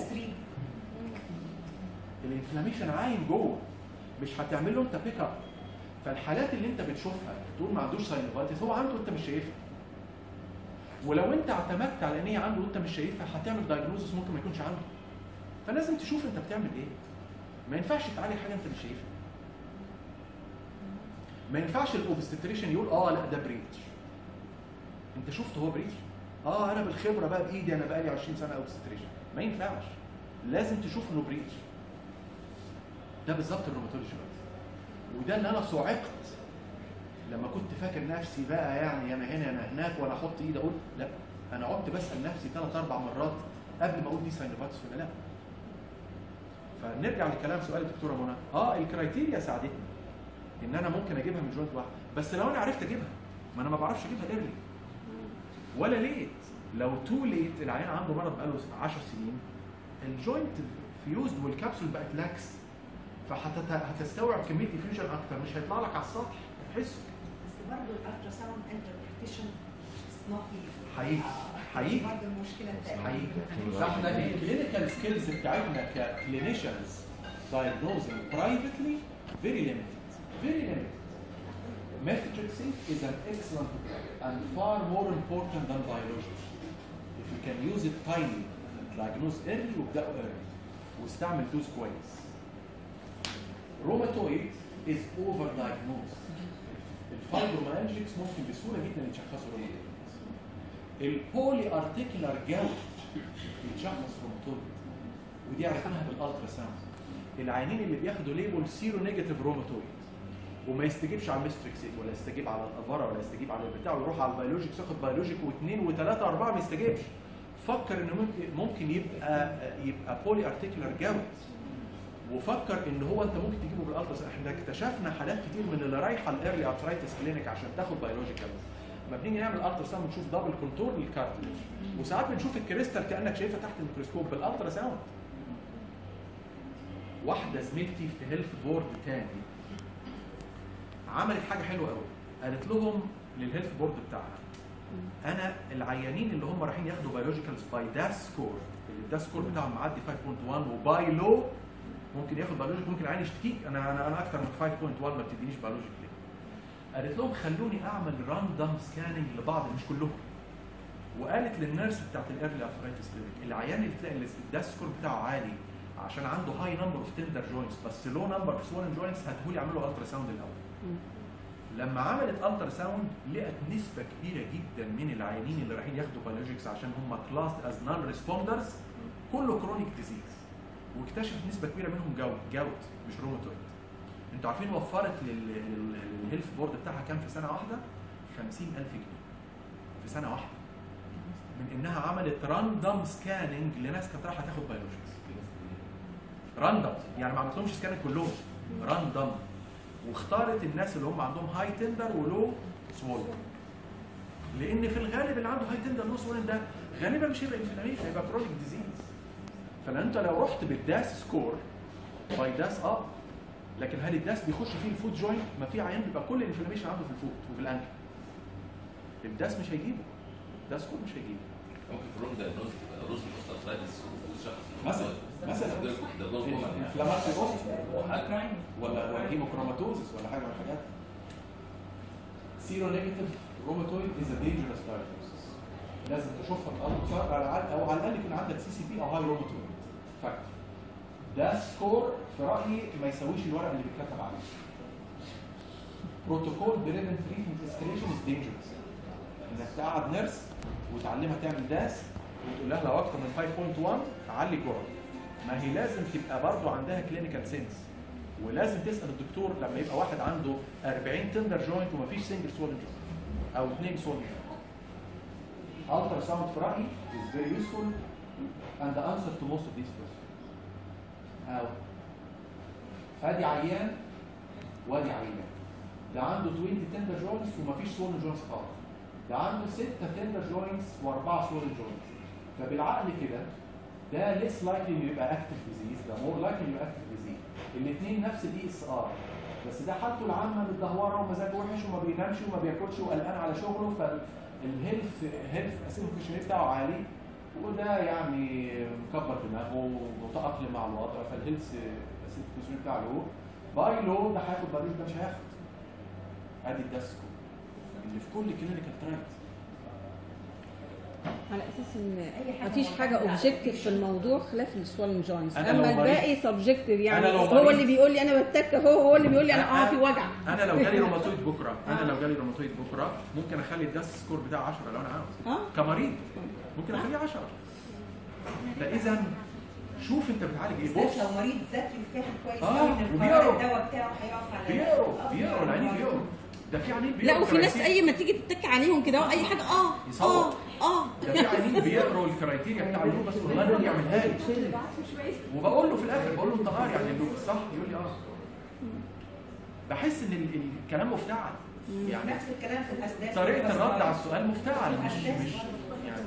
الانفلاميشن عايم جوه مش هتعمل له انت بيك اب فالحالات اللي انت بتشوفها تقول ما عندوش ساينوفايتس هو عنده وانت مش شايفها ولو انت اعتمدت على ان هي عنده وانت مش شايفها هتعمل دايجنوزس ممكن ما يكونش عنده فلازم تشوف انت بتعمل ايه ما ينفعش تعالج حاجه انت مش شايفها ما ينفعش الاوبستريشن يقول اه لا ده بريتش انت شفت هو بريتش اه انا بالخبره بقى بايدي انا بقالي 20 سنه اوبستريشن ما ينفعش لازم تشوف انه بريتش ده بالظبط الروماتولوجي بقى وده اللي انا صعقت لما كنت فاكر نفسي بقى يعني انا هنا انا هناك وانا احط ايدي اقول لا انا قعدت بسال نفسي ثلاث اربع مرات قبل ما اقول دي ساينوفايتس ولا لا فنرجع لكلام سؤال الدكتوره منى اه الكرايتيريا ساعدتني ان انا ممكن اجيبها من جوينت واحد بس لو انا عرفت اجيبها ما انا ما بعرفش اجيبها ايرلي ولا ليت لو تو ليت العيان عنده مرض بقاله 10 سنين الجوينت فيوزد والكبسول بقت لاكس فهتستوعب كميه ديفيوجن اكتر مش هيطلع لك على السطح تحسه بس برضه الالترا ساوند انتربريتيشن نوت هيجي هيجي برضه المشكله الثانيه هيجي فاحنا الكلينيكال سكيلز بتاعتنا ككلينيشنز diagnosing privately very limited very limited methotrexate is an excellent drug and far more important than biologics if you can use it timely diagnose early وابدأوا early واستعمل دوز كويس روماتويد is over diagnosed الفايبروميالجيكس ممكن بسهوله جدا يتشخصوا روماتويد البولي ارتيكولار جاوت يتشخص روماتويد ودي عرفناها بالالترا ساوند العيانين اللي بياخدوا ليبل سيرو نيجاتيف روماتويد وما يستجيبش على الميستريكسيت ولا يستجيب على الافارا ولا يستجيب على البتاع ويروح على البيولوجيكس ياخد بيولوجيك واثنين وثلاثه اربعه ما يستجيبش فكر انه ممكن ممكن يبقى يبقى بولي ارتيكولار جاوت وفكر ان هو انت ممكن تجيبه بالالترا احنا اكتشفنا حالات كتير من اللي رايحه الايرلي ارثرايتس كلينيك عشان تاخد بيولوجيكال لما بنيجي نعمل الترا ساوند بنشوف دبل كونتور للكارتلج وساعات بنشوف الكريستال كانك شايفها تحت الميكروسكوب بالالترا ساوند واحده زميلتي في هيلث بورد تاني عملت حاجه حلوه قوي قالت لهم للهيلث بورد بتاعها انا العيانين اللي هم رايحين ياخدوا بيولوجيكالز باي داس سكور اللي الداس سكور بتاعهم معدي 5.1 وباي لو ممكن ياخد بيولوجيك ممكن العيان يشتكيك انا انا انا اكتر من 5.1 ما بتدينيش بيولوجيك ليه؟ قالت لهم خلوني اعمل راندوم سكاننج لبعض مش كلهم وقالت للنيرس بتاعت الايرلي ارثرايتس كلينيك العيان اللي تلاقي الداس سكور بتاعه عالي عشان عنده هاي نمبر اوف تندر جوينتس بس لو نمبر اوف سوالن جوينتس هاتهولي اعمله الترا ساوند الاول لما عملت الترا ساوند لقت نسبه كبيره جدا من العيانين اللي رايحين ياخدوا بيولوجيكس عشان هم كلاس از نون ريسبوندرز كله كرونيك ديزيز واكتشفت نسبه كبيره منهم جوت جوت مش روماتويد انتوا عارفين وفرت لل- لل- للهيلث بورد بتاعها كام في سنه واحده 50000 جنيه في سنه واحده من انها عملت راندوم سكاننج لناس كانت رايحه تاخد بيولوجيكس راندوم يعني ما عملتلهمش سكاننج كلهم راندوم واختارت الناس اللي هم عندهم هاي تندر ولو سوول لان في الغالب اللي عنده هاي تندر نو سويلنج ده غالبا مش هيبقى انفلاميشن هيبقى كرونيك ديزيز فلان انت لو رحت بالداس سكور باي داس اب لكن هل الداس بيخش فيه الفوت جوينت ما في عيان بيبقى كل الانفلاميشن عنده في الفوت وفي الانكل الداس مش هيجيبه الداس سكور مش هيجيبه ممكن في الروم دايجنوز تبقى روز اوسترايتس وشخص مثلا مثلا ده روز كومن يعني انفلاماتوري اوست وحاجه ولا ولا هيموكروماتوزس ولا حاجه من الحاجات سيرو نيجاتيف روماتويد از ا دينجرس diagnosis لازم تشوفها الالترا على الأقل- او على الاقل يكون عندك سي سي بي او هاي روماتويد فاكتور ده سكور في رايي ما يساويش الورق اللي بيتكتب عليه بروتوكول بريفنت تريتمنت اسكليشن از دينجرس انك تقعد نيرس وتعلمها تعمل داس وتقول لها لو اكتر من 5.1 علي الجرعه ما هي لازم تبقى برضو عندها كلينيكال سينس ولازم تسال الدكتور لما يبقى واحد عنده 40 تندر جوينت ومفيش سنجل سولن جوينت او اثنين سولن الترا ساوند في رايي is very useful and the answer to most of these questions او فادي عيان وادي عيان ده عنده 20 تندر جوينتس ومفيش سولن جوينتس خالص ده عنده 6 تندر جوينتس واربعه سولن جوينتس فبالعقل كده ده ليس لايكلي انه يبقى اكتف ديزيز ده مور لايكلي انه يبقى اكتف ديزيز الاثنين نفس الاي اس ار بس ده حالته العامه متدهوره ومزاجه وحش وما بينامش وما بياكلش وقلقان على شغله فالهيلث هيلث اسيمفيشن بتاعه عالي وده يعني مكبر دماغه ومتاقلم مع الوضع فالهيلث اسيمفيشن بتاعه لو باي لو ده هياخد بعدين ده مش هياخد ادي الداسكو اللي في كل كلينيكال ترايلز على اساس ان أي حاجة مفيش حاجه معتمدة على اوبجكتيف في الapplication. الموضوع خلاف السوالن جوينتس أنا اما لو مريض- الباقي سبجكتيف يعني أنا لو هو مريض- اللي بيقول لي انا بتك اهو هو اللي بيقول لي انا اه في وجع انا لو جالي روماتويد بكره انا لو جالي روماتويد بكره ممكن اخلي الداس سكور بتاعه 10 لو انا عاوز اه كمريض ممكن اخليه 10 فاذا شوف انت بتعالج ايه بالذات بص لو مريض ذكي وفاهم كويس آه، قوي ان القرار وبيقروا. الدواء بتاعه هيقف على بيقروا بيقروا العينين بيقروا ده في عينين لا بيقروا وفي ناس كرايتيريا. اي ما تيجي تتك عليهم كده اي حاجه اه اه يصور. اه ده في عينين بيقروا الكرايتيريا بتاع اللوب بس والله ما بيعملها لي وبقول له في الاخر بقول له انت قاري عن اللوب صح يقول لي اه بحس ان ال- ال- الكلام مفتعل يعني نفس الكلام في الاسداس طريقه الرد على السؤال مفتعل مش الأسداس مش برضه. يعني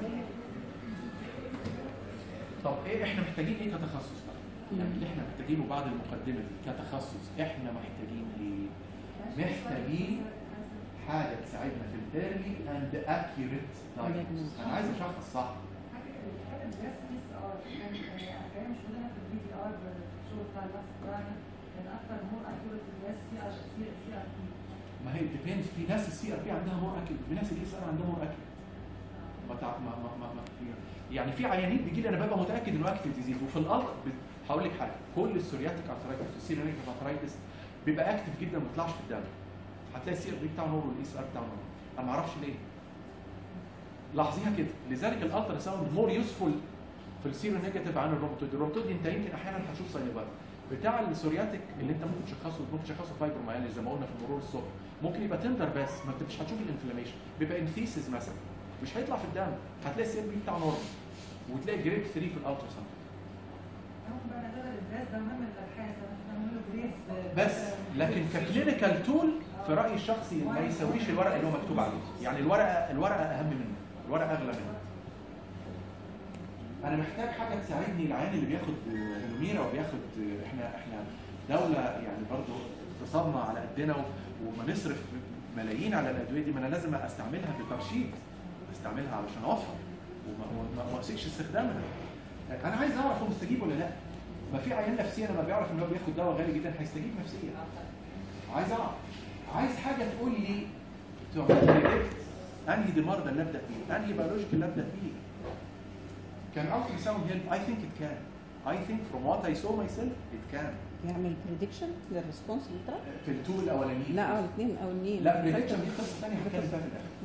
طب ايه احنا محتاجين ايه كتخصص بقى؟ يعني اللي احنا محتاجينه بعد المقدمه دي كتخصص احنا محتاجين ايه؟ محتاجين حاجه تساعدنا في الايرلي اند اكيوريت دايجنوز انا عايز اشخص صح ما هي ديبيندز في ناس السي ار بي عندها مور اكيد في ناس الاس ار عندها مور اكيد ما تع... ما ما ما, ما في- يعني في عيانين بيجي لي انا ببقى متاكد انه اكتف ديزيز وفي الارض هقول لك حاجه كل السورياتيك ارثرايتس والسيرينيك ارثرايتس بيبقى اكتف جدا ما بيطلعش في الدم هتلاقي السي ار بي بتاعه نور والاس ار بتاعه نور انا ما اعرفش ليه لاحظيها كده لذلك الالترا ساوند مور يوسفول في السيرو نيجاتيف عن الروماتويد الروماتويد انت يمكن احيانا هتشوف ساينوبات بتاع السورياتيك اللي انت ممكن تشخصه ممكن تشخصه فايبروميالجيا زي ما قلنا في المرور الصبح ممكن يبقى تندر بس ما انت مش هتشوف الانفلاميشن بيبقى انثيسز مثلا مش هيطلع في الدم هتلاقي السي ار بي بتاعه نورمال وتلاقي جريد 3 في الالترا ساوند بس لكن ككلينيكال تول في رايي الشخصي ما يساويش الورقه اللي هو مكتوب عليه يعني الورقه الورقه اهم منه الورقه اغلى منه انا محتاج حاجه تساعدني العيان اللي بياخد هيلوميرا وبياخد احنا احنا دوله يعني برضو اقتصادنا على قدنا و- وما نصرف ملايين على الادويه دي ما انا لازم استعملها بترشيد استعملها علشان اوفر وما وما- ما اسيئش استخدامها انا عايز اعرف هو مستجيب ولا لا ما في عيان نفسيا لما بيعرف ان هو بياخد دواء غالي جدا هيستجيب نفسيا عايز اعرف عايز حاجه تقول لي تعمل بريدكت انهي دي المرضى اللي ابدا بيه انهي بيولوجيك اللي ابدا بيه Can ultrasound help? I think it can. I think from what I saw myself, it can. يعمل بريدكشن للريسبونس بتاعه في التول الاولانيين لا اه الاثنين الاولانيين لا بريدكشن دي قصه ثانيه هنتكلم فيها في الاخر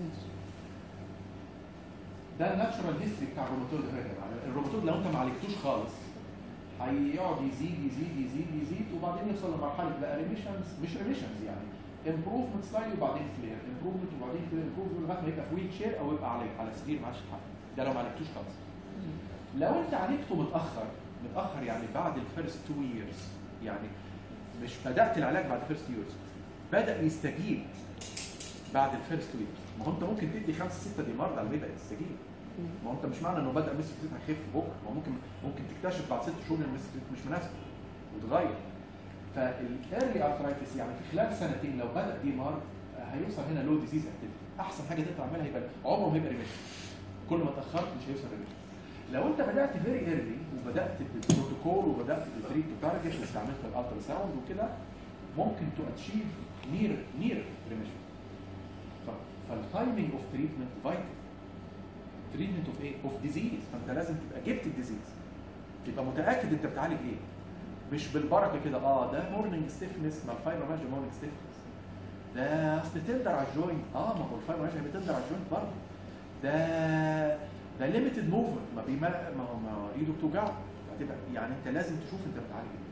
ده الناتشورال هيستوري بتاع الروماتويد هيرنيا الروماتويد لو انت ما عالجتوش خالص هيقعد يزيد يزيد يزيد يزيد وبعدين يوصل لمرحله بقى ريميشنز مش ريميشنز يعني امبروفمنت سلايد وبعدين فلير امبروفمنت وبعدين فلير امبروفمنت لغايه ما يبقى في ويل شير او يبقى على على سرير ما عادش يتحرك ده لو ما عالجتوش خالص لو انت عالجته متاخر متاخر يعني بعد الفيرست تو ييرز يعني مش بدات العلاج بعد فيرست ييرز بدا يستجيب بعد الفيرست ويك ما هو انت ممكن تدي خمسه سته دي مرضى على ما يبقى يستجيب ما هو انت مش معنى انه بدا ميستر سيت هيخف بكره ما هو ممكن ممكن تكتشف بعد ست شهور ان الميستر سيت مش مناسب وتغير فالايرلي ارثرايتس يعني في خلال سنتين لو بدا دي مرض هيوصل هنا لو ديزيز اكتيفيتي احسن حاجه تقدر تعملها يبقى عمره ما هيبقى ريميشن كل ما اتاخرت مش هيوصل ريميشن لو انت بدات فيري ايرلي وبدات بالبروتوكول وبدات بالتريت تو تارجت واستعملت الالترا ساوند وكده ممكن تو اتشيف نير نير ريميشن فالتايمينج اوف تريتمنت فايتال تريتمنت اوف ايه؟ اوف ديزيز فانت لازم تبقى جبت الديزيز تبقى متاكد انت بتعالج ايه مش بالبركه كده اه ده مورنينج ستيفنس ما الفايبروماجيا مورنينج ستيفنس ده اصل تندر على الجوينت اه ما هو الفايبروماجيا بتندر على الجوينت برضه ده ده ليميتد موفمنت ما بيما ما هو ما ايده بتوجعه هتبقى يعني انت لازم تشوف انت بتعالج ايه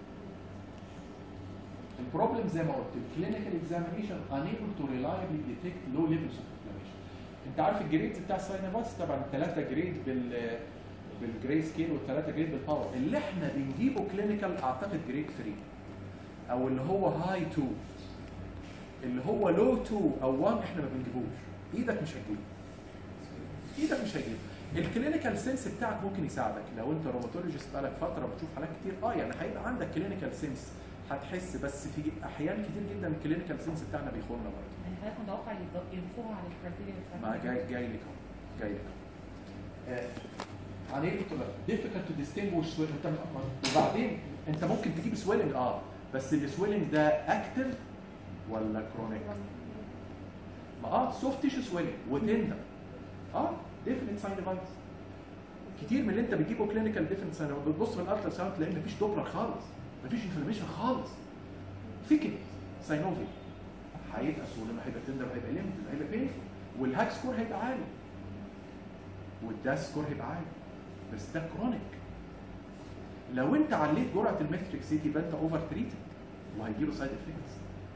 البروبلم زي ما قلت الكلينيكال اكزامينيشن unable to reliably detect low levels of inflammation انت عارف الجريدز بتاع السايناباس طبعا الثلاثه جريد بال بالجراي سكيل والثلاثه جريد بالباور اللي احنا بنجيبه كلينيكال اعتقد جريد 3 او اللي هو هاي 2 اللي هو لو 2 او 1 احنا ما بنجيبوش ايدك مش هتجيبه ايدك مش هتجيبه الكلينيكال سنس بتاعك ممكن يساعدك لو انت روماتولوجيست بقالك فتره بتشوف حالات كتير اه يعني هيبقى عندك كلينيكال سنس هتحس بس في احيان كتير جدا الكلينيكال سنس بتاعنا بيخوننا برضه يعني حضرتك متوقع يض- يضيفوها على الكرايتيريا ما جاي جاي لك اهو جاي لك اهو. آه، يعني ايه بتبقى difficult to distinguish swelling انت وبعدين انت ممكن تجيب سويلنج اه بس السويلنج ده اكتف ولا كرونيك؟ ما اه سوفت تيشو سويلنج وتندر اه ديفينيت ساين ديفايس كتير من اللي انت بتجيبه كلينيكال ديفينيت ساين بتبص في الالترا ساوند تلاقي مفيش دوبلر خالص مفيش انفلاميشن خالص فيكت ساينوفي هيبقى سولم هيبقى تندر هيبقى ليمتد هيبقى بينفول والهاك سكور هيبقى عالي والداس سكور هيبقى عالي بس ده كرونيك لو انت عليت جرعه الميتريكسيت يبقى انت اوفر تريتد وهيجيله سايد افكتس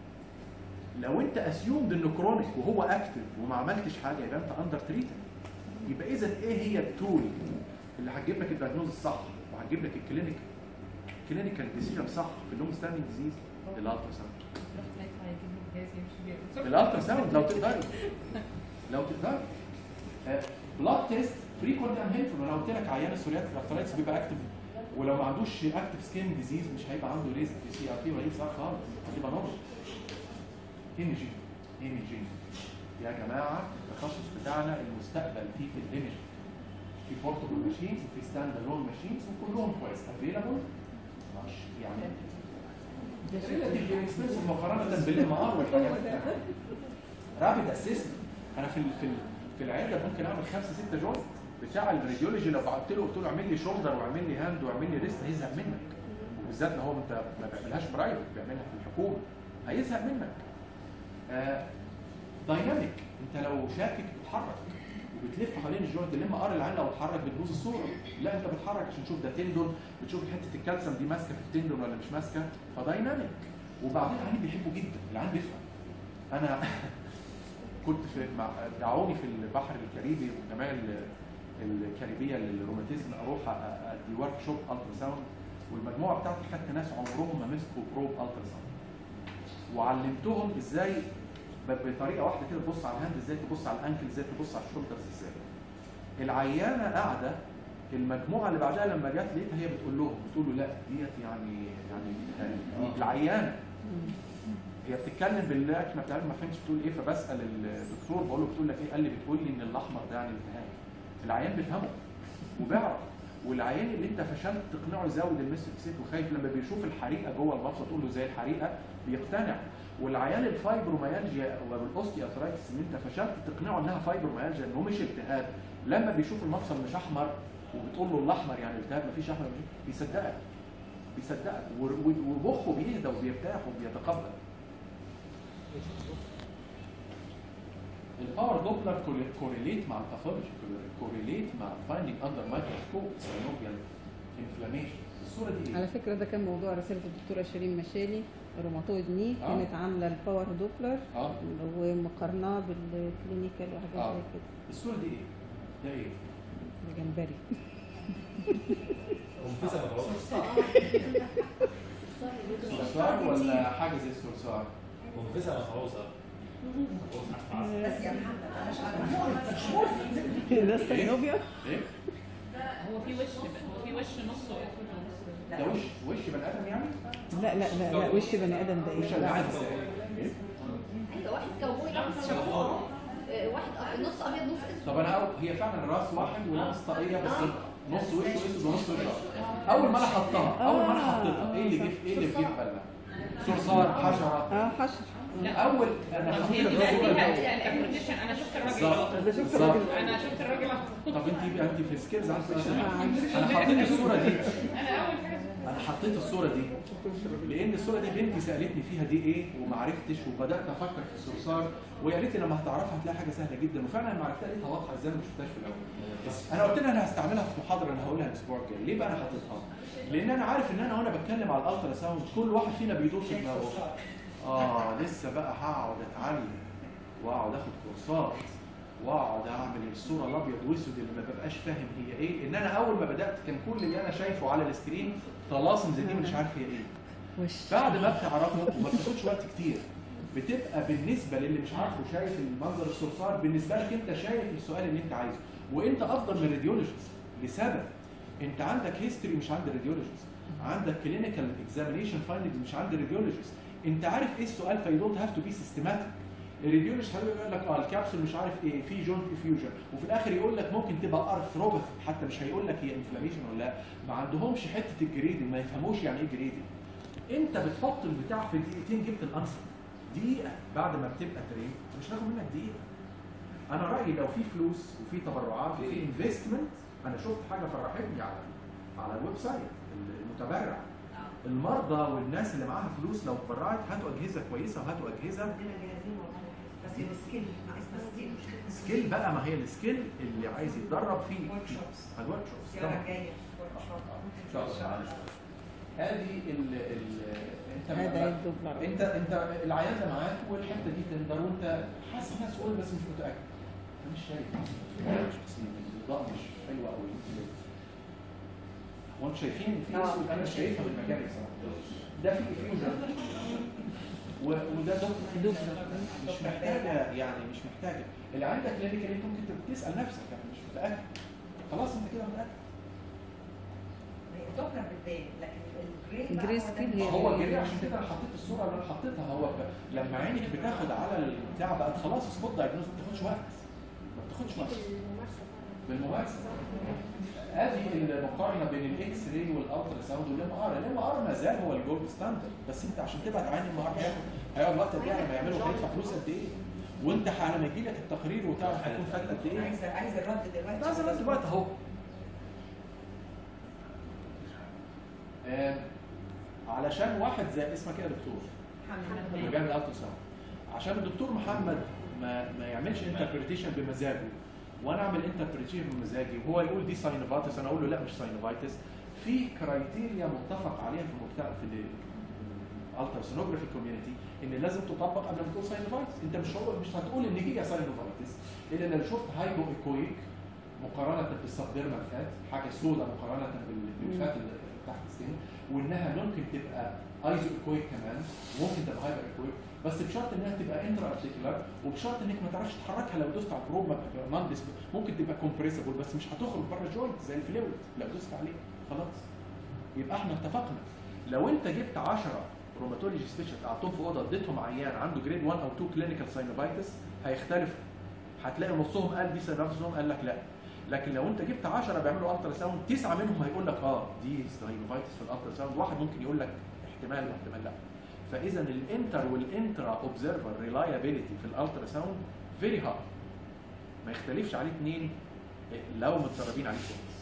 لو انت اسيومد انه كرونيك وهو اكتف وما عملتش حاجه يبقى انت اندر تريتد يبقى اذا ايه هي التول اللي هتجيب لك الدايجنوز الصح وهتجيب لك الكلينيك كلينيكال ديسيجن صح في اللونج ستاندنج ديزيز الالترا ساوند رحت لقيت هيجيب لي جهاز يمشي بيه الالترا ساوند لو تقدري لو تقدري بلاد تيست فريكونت ام هيلفول انا قلت لك عيان السوريات الارثرايتس بيبقى اكتف ولو ما عندوش اكتف سكين ديزيز مش هيبقى عنده ريسك في سي ار بي ولا صار خالص هتبقى نورمال ايميجينج ايميجينج يا جماعه التخصص بتاعنا المستقبل فيه في الايميجينج في بورتبل ماشينز وفي ستاند الون ماشينز وكلهم كويس افيلابل مش يعني ريلاتيف اكسبنسيف مقارنه بالام ار والحاجات دي رابد اسيستنت انا في ال- في ال- في العياده ممكن اعمل خمسه سته جوينت بتاع الراديولوجي لو بعت له قلت له اعمل لي شولدر واعمل لي هاند واعمل لي ريست هيزهق منك وبالذات لو هو انت ما بيعملهاش برايفت بيعملها في الحكومه هيزهق منك آه دايناميك انت لو شاكك بتتحرك وبتلف حوالين الجوينت الام ار اللي لو اتحرك بتبوظ الصوره لا انت بتحرك عشان تشوف ده تندون بتشوف حته الكالسيوم دي ماسكه في التندون ولا مش ماسكه فدايناميك وبعدين العيان بيحبه جدا العيان بيفهم انا كنت في مع دعوني في البحر الكاريبي والجمعيه ال- الكاريبيه للروماتيزم اروح أ- أ- ادي ورك شوب الترا ساوند والمجموعه بتاعتي خدت ناس عمرهم ما مسكوا بروب الترا ساوند وعلمتهم ازاي ب- بطريقه واحده كده تبص على الهاند ازاي تبص على الانكل ازاي تبص على الشولدرز ازاي العيانه قاعده المجموعه اللي بعدها لما جت لقيتها هي بتقول لهم بتقول له لا ديت يعني يعني دي العيانه هي بتتكلم باللكنه بتاعتها ما فهمتش بتقول ايه فبسال الدكتور بقول له بتقول لك ايه قال لي بتقول لي ان الاحمر ده يعني التهاب العيان بيفهمه وبيعرف والعيان اللي انت فشلت تقنعه يزود الميستوكسيت وخايف لما بيشوف الحريقه جوه المفصل تقول له زي الحريقه بيقتنع والعيان الفايبروميالجيا والاوستي ارثرايتس اللي انت فشلت تقنعه انها فايبروميالجيا انه مش التهاب لما بيشوف المفصل مش احمر وبتقول له الاحمر يعني التهاب مفيش احمر مفيش بيصدقك بيصدقك و- و- ومخه بيهدى وبيرتاح وبيتقبل الباور دوبلر كوريليت مع الباثولوجي كوريليت مع فايندينج اندر مايكروسكوب سينوفيال انفلاميشن الصوره دي على ايه؟ فكره ده كان موضوع رساله الدكتوره شيرين مشالي روماتويد ني آه. كانت عامله الباور دوبلر اه ومقارناه بالكلينيكال وحاجات آه. زي كده الصوره دي ايه؟ ده ايه؟ ده جمبري منفذه متوسط صرصار ولا حاجه زي الصرصار؟ منفذه مخروصه بس يا محمد انا مش عارفه ده السينوبيا ايه؟ هو في وش هو في وش نص واسود ونص ده وش وش بني ادم يعني؟ لا لا لا لا وش بني ادم ده وش ايه اللي لا. عايز ايه؟ ايوه واحد كاوبوي لابس شراب آه، واحد أب- نص ابيض نص اسود طب انا أول هي فعلا راس واحد ولابس طاقيه بس نص وش واسود ونص وش أبيض. اول ما انا حطها اول ما انا حطيتها ايه اللي جه في- ايه اللي في جه في بالك؟ صرصار حشره اه حشر اول انا طب حطيت هي دي بقى الصورة فيها دي. يعني ابريديشن انا شفت الراجل بالظبط ده شفت بالظبط. الراجل انا شفت الراجل طب انت انت في السكيلز عارفه ايه؟ انا حطيت الصوره دي انا اول حاجه انا حطيت الصوره دي لان الصوره دي بنتي سالتني فيها دي ايه وما عرفتش وبدات افكر في الصرصار ويا ريت لما هتعرفها هتلاقي حاجه سهله جدا وفعلا لما عرفتها لقيتها واضحه ازاي ما شفتهاش في الاول بس انا قلت لها انا هستعملها في محاضره انا هقولها الاسبوع الجاي ليه بقى انا حاططها؟ لان انا عارف ان انا وانا بتكلم على الالترا ساوند كل واحد فينا بيدور في دماغه اه لسه بقى هقعد اتعلم واقعد اخد كورسات واقعد اعمل الصوره الابيض واسود اللي ما ببقاش فاهم هي ايه ان انا اول ما بدات كان كل اللي انا شايفه على السكرين طلاسم زي دي مش عارف هي ايه وش بعد ما بتعرفه وما بتاخدش وقت كتير بتبقى بالنسبه للي مش عارفه شايف المنظر الصرصار بالنسبه لك انت شايف السؤال اللي انت عايزه وانت افضل من الراديولوجيست لسبب انت عندك هيستوري مش عند الراديولوجيست عندك كلينيكال اكزامينيشن فايندنجز مش عند الراديولوجيست انت عارف ايه السؤال فيو دونت هاف تو بي سيستماتيك الراديولوجيست هيقول لك اه الكبسول مش عارف ايه في جوينت افيوجن وفي الاخر يقول لك ممكن تبقى ارثروباثي حتى مش هيقول لك هي انفلاميشن ولا لا ما عندهمش حته الجريدنج ما يفهموش يعني ايه جريدنج انت بتحط البتاع في دقيقتين جبت الانسر دقيقه بعد ما بتبقى ترين مش هاخد منك دقيقه انا رايي لو في فلوس وفي تبرعات وفي انفستمنت انا شفت حاجه فرحتني على على الويب سايت المتبرع المرضى والناس اللي معاها فلوس لو اتبرعت هاتوا اجهزه كويسه وهاتوا اجهزه عندنا جاهزين والله بس السكيل ناقصنا سكيل سكيل بقى ما هي السكيل اللي عايز يتدرب فيه ورك شوبس الورك شوبس السنه الجايه ورك شوب ان شاء الله هذه ال ال انت هذا الدبلر انت انت العيان ده معاك والحته دي تندر وانت حاسس انها سؤال بس مش متاكد انا مش شايف شخصيا الاضاءه مش حلوه قوي هو انتوا شايفين في اسود انا مش شايفها من مكاني بصراحه ده في افيوجن وده دوبلر مش محتاجه يعني مش محتاجه اللي عندك كلينيكال انت ممكن تسال نفسك يعني مش متاكد خلاص انت كده متاكد الدوبلر بتبان لكن الجري الجري بقى سكيل ده هي هو جري عشان كده انا حطيت الصوره اللي انا حطيتها هو ك- لما عينك بتاخد على البتاع بقت خلاص سبوت دايجنوز ما بتاخدش وقت ما بتاخدش وقت بالممارسه ادي المقارنه بين الاكس راي والالترا ساوند والام ار الام ار ما زال هو الجولد ستاندرد بس انت عشان تبعت عين ام ار هياخد هيقعد وقت قد ايه لما يعملوا هيدفع فلوس قد ايه وانت ح- لما يجي لك التقرير وتعرف هيكون فات قد ايه عايز عايز الرد دلوقتي لازم لازم دلوقتي اهو آم، علشان واحد زي اسمك ايه يا دكتور؟ محمد اللي بيعمل الترا ساوند عشان الدكتور محمد ما ما يعملش انتربريتيشن بمزاجه وانا اعمل انتربريتيشن بمزاجي وهو يقول دي ساينوفايتس انا اقول له لا مش ساينوفايتس في كرايتيريا متفق عليها في المجتمع في الالتراسونوجرافي كوميونتي ان لازم تطبق قبل ما تقول ساينوفايتس انت مش هقول مش هتقول ان هي ساينوفايتس الا لو شفت هايبو ايكويك مقارنه بالسبديرمال فات حاجه سوداء مقارنه بال- بالفات اللي تحت السن وانها ممكن تبقى ايزو ايكويك كمان ممكن تبقى هايبر ايكويك بس بشرط انها تبقى انترا ارتيكولار وبشرط انك ما تعرفش تحركها لو دوست على البروب ما- نون ديس- ممكن تبقى كومبريسبل بس مش هتخرج بره الجوينت زي الفلويد لو دوست عليه خلاص يبقى احنا اتفقنا لو انت جبت 10 روماتولوجي سبيشالست قعدتهم في اوضه اديتهم عيان عنده جريد 1 او 2 كلينيكال ساينوفايتس هيختلفوا هتلاقي نصهم قال دي ساينوفايتس نصهم قال لك لا لكن لو انت جبت 10 بيعملوا الترا ساوند تسعه منهم هيقول لك اه دي ساينوفايتس في الالترا ساوند واحد ممكن يقول لك احتمال واحتمال لا فاذا الانتر والانترا اوبزرفر ريلايابيليتي في الالترا ساوند فيري هاي ما يختلفش عليه اثنين لو متدربين عليه كويس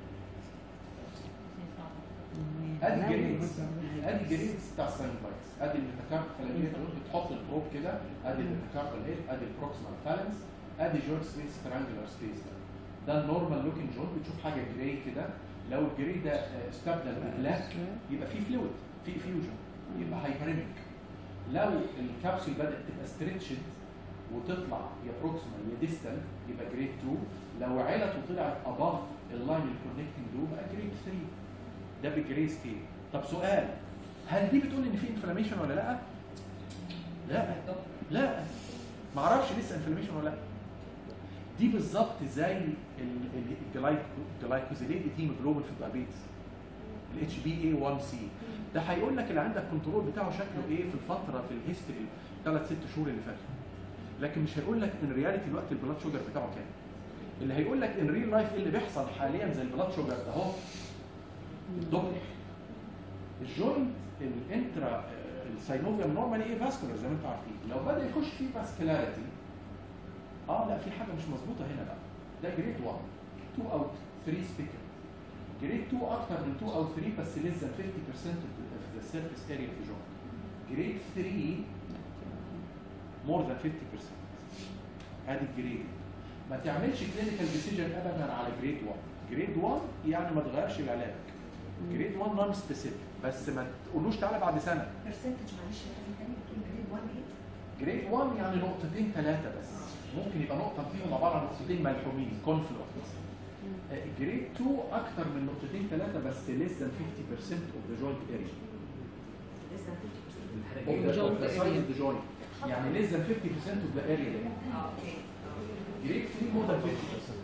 ادي جريدز ادي جريدز بتاع الساينوفايتس ادي الميتاكارب فلانجيت بتحط البروب كده ادي الميتاكارب هيد ادي البروكسيمال فالنس ادي جورج سميث ترانجلر سبيس ده ده النورمال لوكينج جوينت بتشوف حاجه جراي كده لو الجراي ده آه، استبدل ببلاك يبقى في فلويد في فيوجن يبقى هايبريميك لو الكبسول بدات تبقى ستريتشد وتطلع يا بروكسيمال يا ديستال يبقى جريد 2 لو علت وطلعت اباف اللاين الكونكتنج دو بقى جريد 3 ده بالجري سكيل طب سؤال هل دي بتقول ان في انفلاميشن ولا لا؟ لا لا ما اعرفش لسه انفلاميشن ولا لا دي بالظبط زي الجلايكوزيليت هيموجلوبين في الدايابيتس الاتش بي اي 1 سي ده هيقول لك اللي عندك كنترول بتاعه شكله ايه في الفتره في الهيستوري ثلاث ست شهور اللي فاتوا لكن مش هيقول لك ان رياليتي الوقت البلاد شوجر بتاعه كام اللي هيقول لك ان ريل لايف ايه اللي بيحصل حاليا زي البلاد شوجر ده اهو الدوبلر الجوينت الانترا الساينوفيوم نورمالي ايه فاسكولار زي ما انتم عارفين لو بدا يخش فيه فاسكولاريتي اه لا في حاجه مش مظبوطه هنا بقى ده جريد 1 2 او 3 سبيكر جريد 2 اكتر من 2 او 3 بس less than 50% of the surface area of the joint جريد 3 more than 50% ادي الجريد ما تعملش كلينيكال ديسيجن ابدا على جريد 1 جريد 1 يعني ما تغيرش العلاج جريد 1 نون سبيسيفيك بس ما تقولوش تعالى بعد سنه برسنتج معلش لازم تاني بتقول جريد 1 ايه؟ جريد 1 يعني نقطتين ثلاثه بس ممكن يبقى نقطه فيهم عباره عن نقطتين ملحومين كونفلوكت جريد 2 اكتر من نقطتين ثلاثه بس less than 50% of the joint area لسه 50% of the, of the Joint size area. of the joint يعني less than 50% of the area ده اه اوكي جريد 3 more than 50%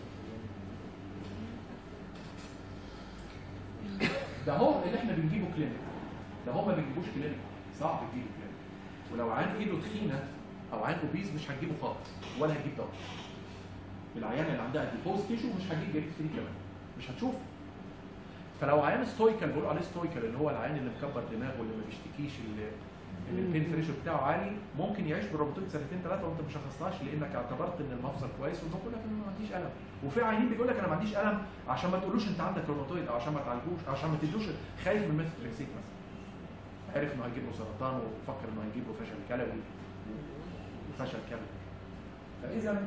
ده هو اللي احنا بنجيبه كلينيك ده هو ما بنجيبوش كلينيك صعب تجيبه كلينيك ولو عين ايده تخينه او عين اوبيز مش هتجيبه خالص ولا هتجيب ضغط العيان اللي عندها ديبوز تيشو مش هتجيب جريد 3 كمان مش هتشوف فلو عيان ستويكال بيقولوا عليه ستويكال اللي هو العيان اللي مكبر دماغه واللي ما بيشتكيش اللي اللي البين فريشو بتاعه عالي ممكن يعيش بالروبوتويد سنتين ثلاثه وانت مش شخصتهاش لانك اعتبرت ان المفصل كويس وانه بيقول لك انا ما عنديش الم وفي عيانين بيقول لك انا ما عنديش الم عشان ما تقولوش انت عندك روماتويد او عشان ما تعالجوش او عشان ما تدوش خايف من ميثوتريكسيت مثلا عارف انه هيجيب له سرطان وفكر انه هيجيب له فشل كلوي وفشل كلوي فاذا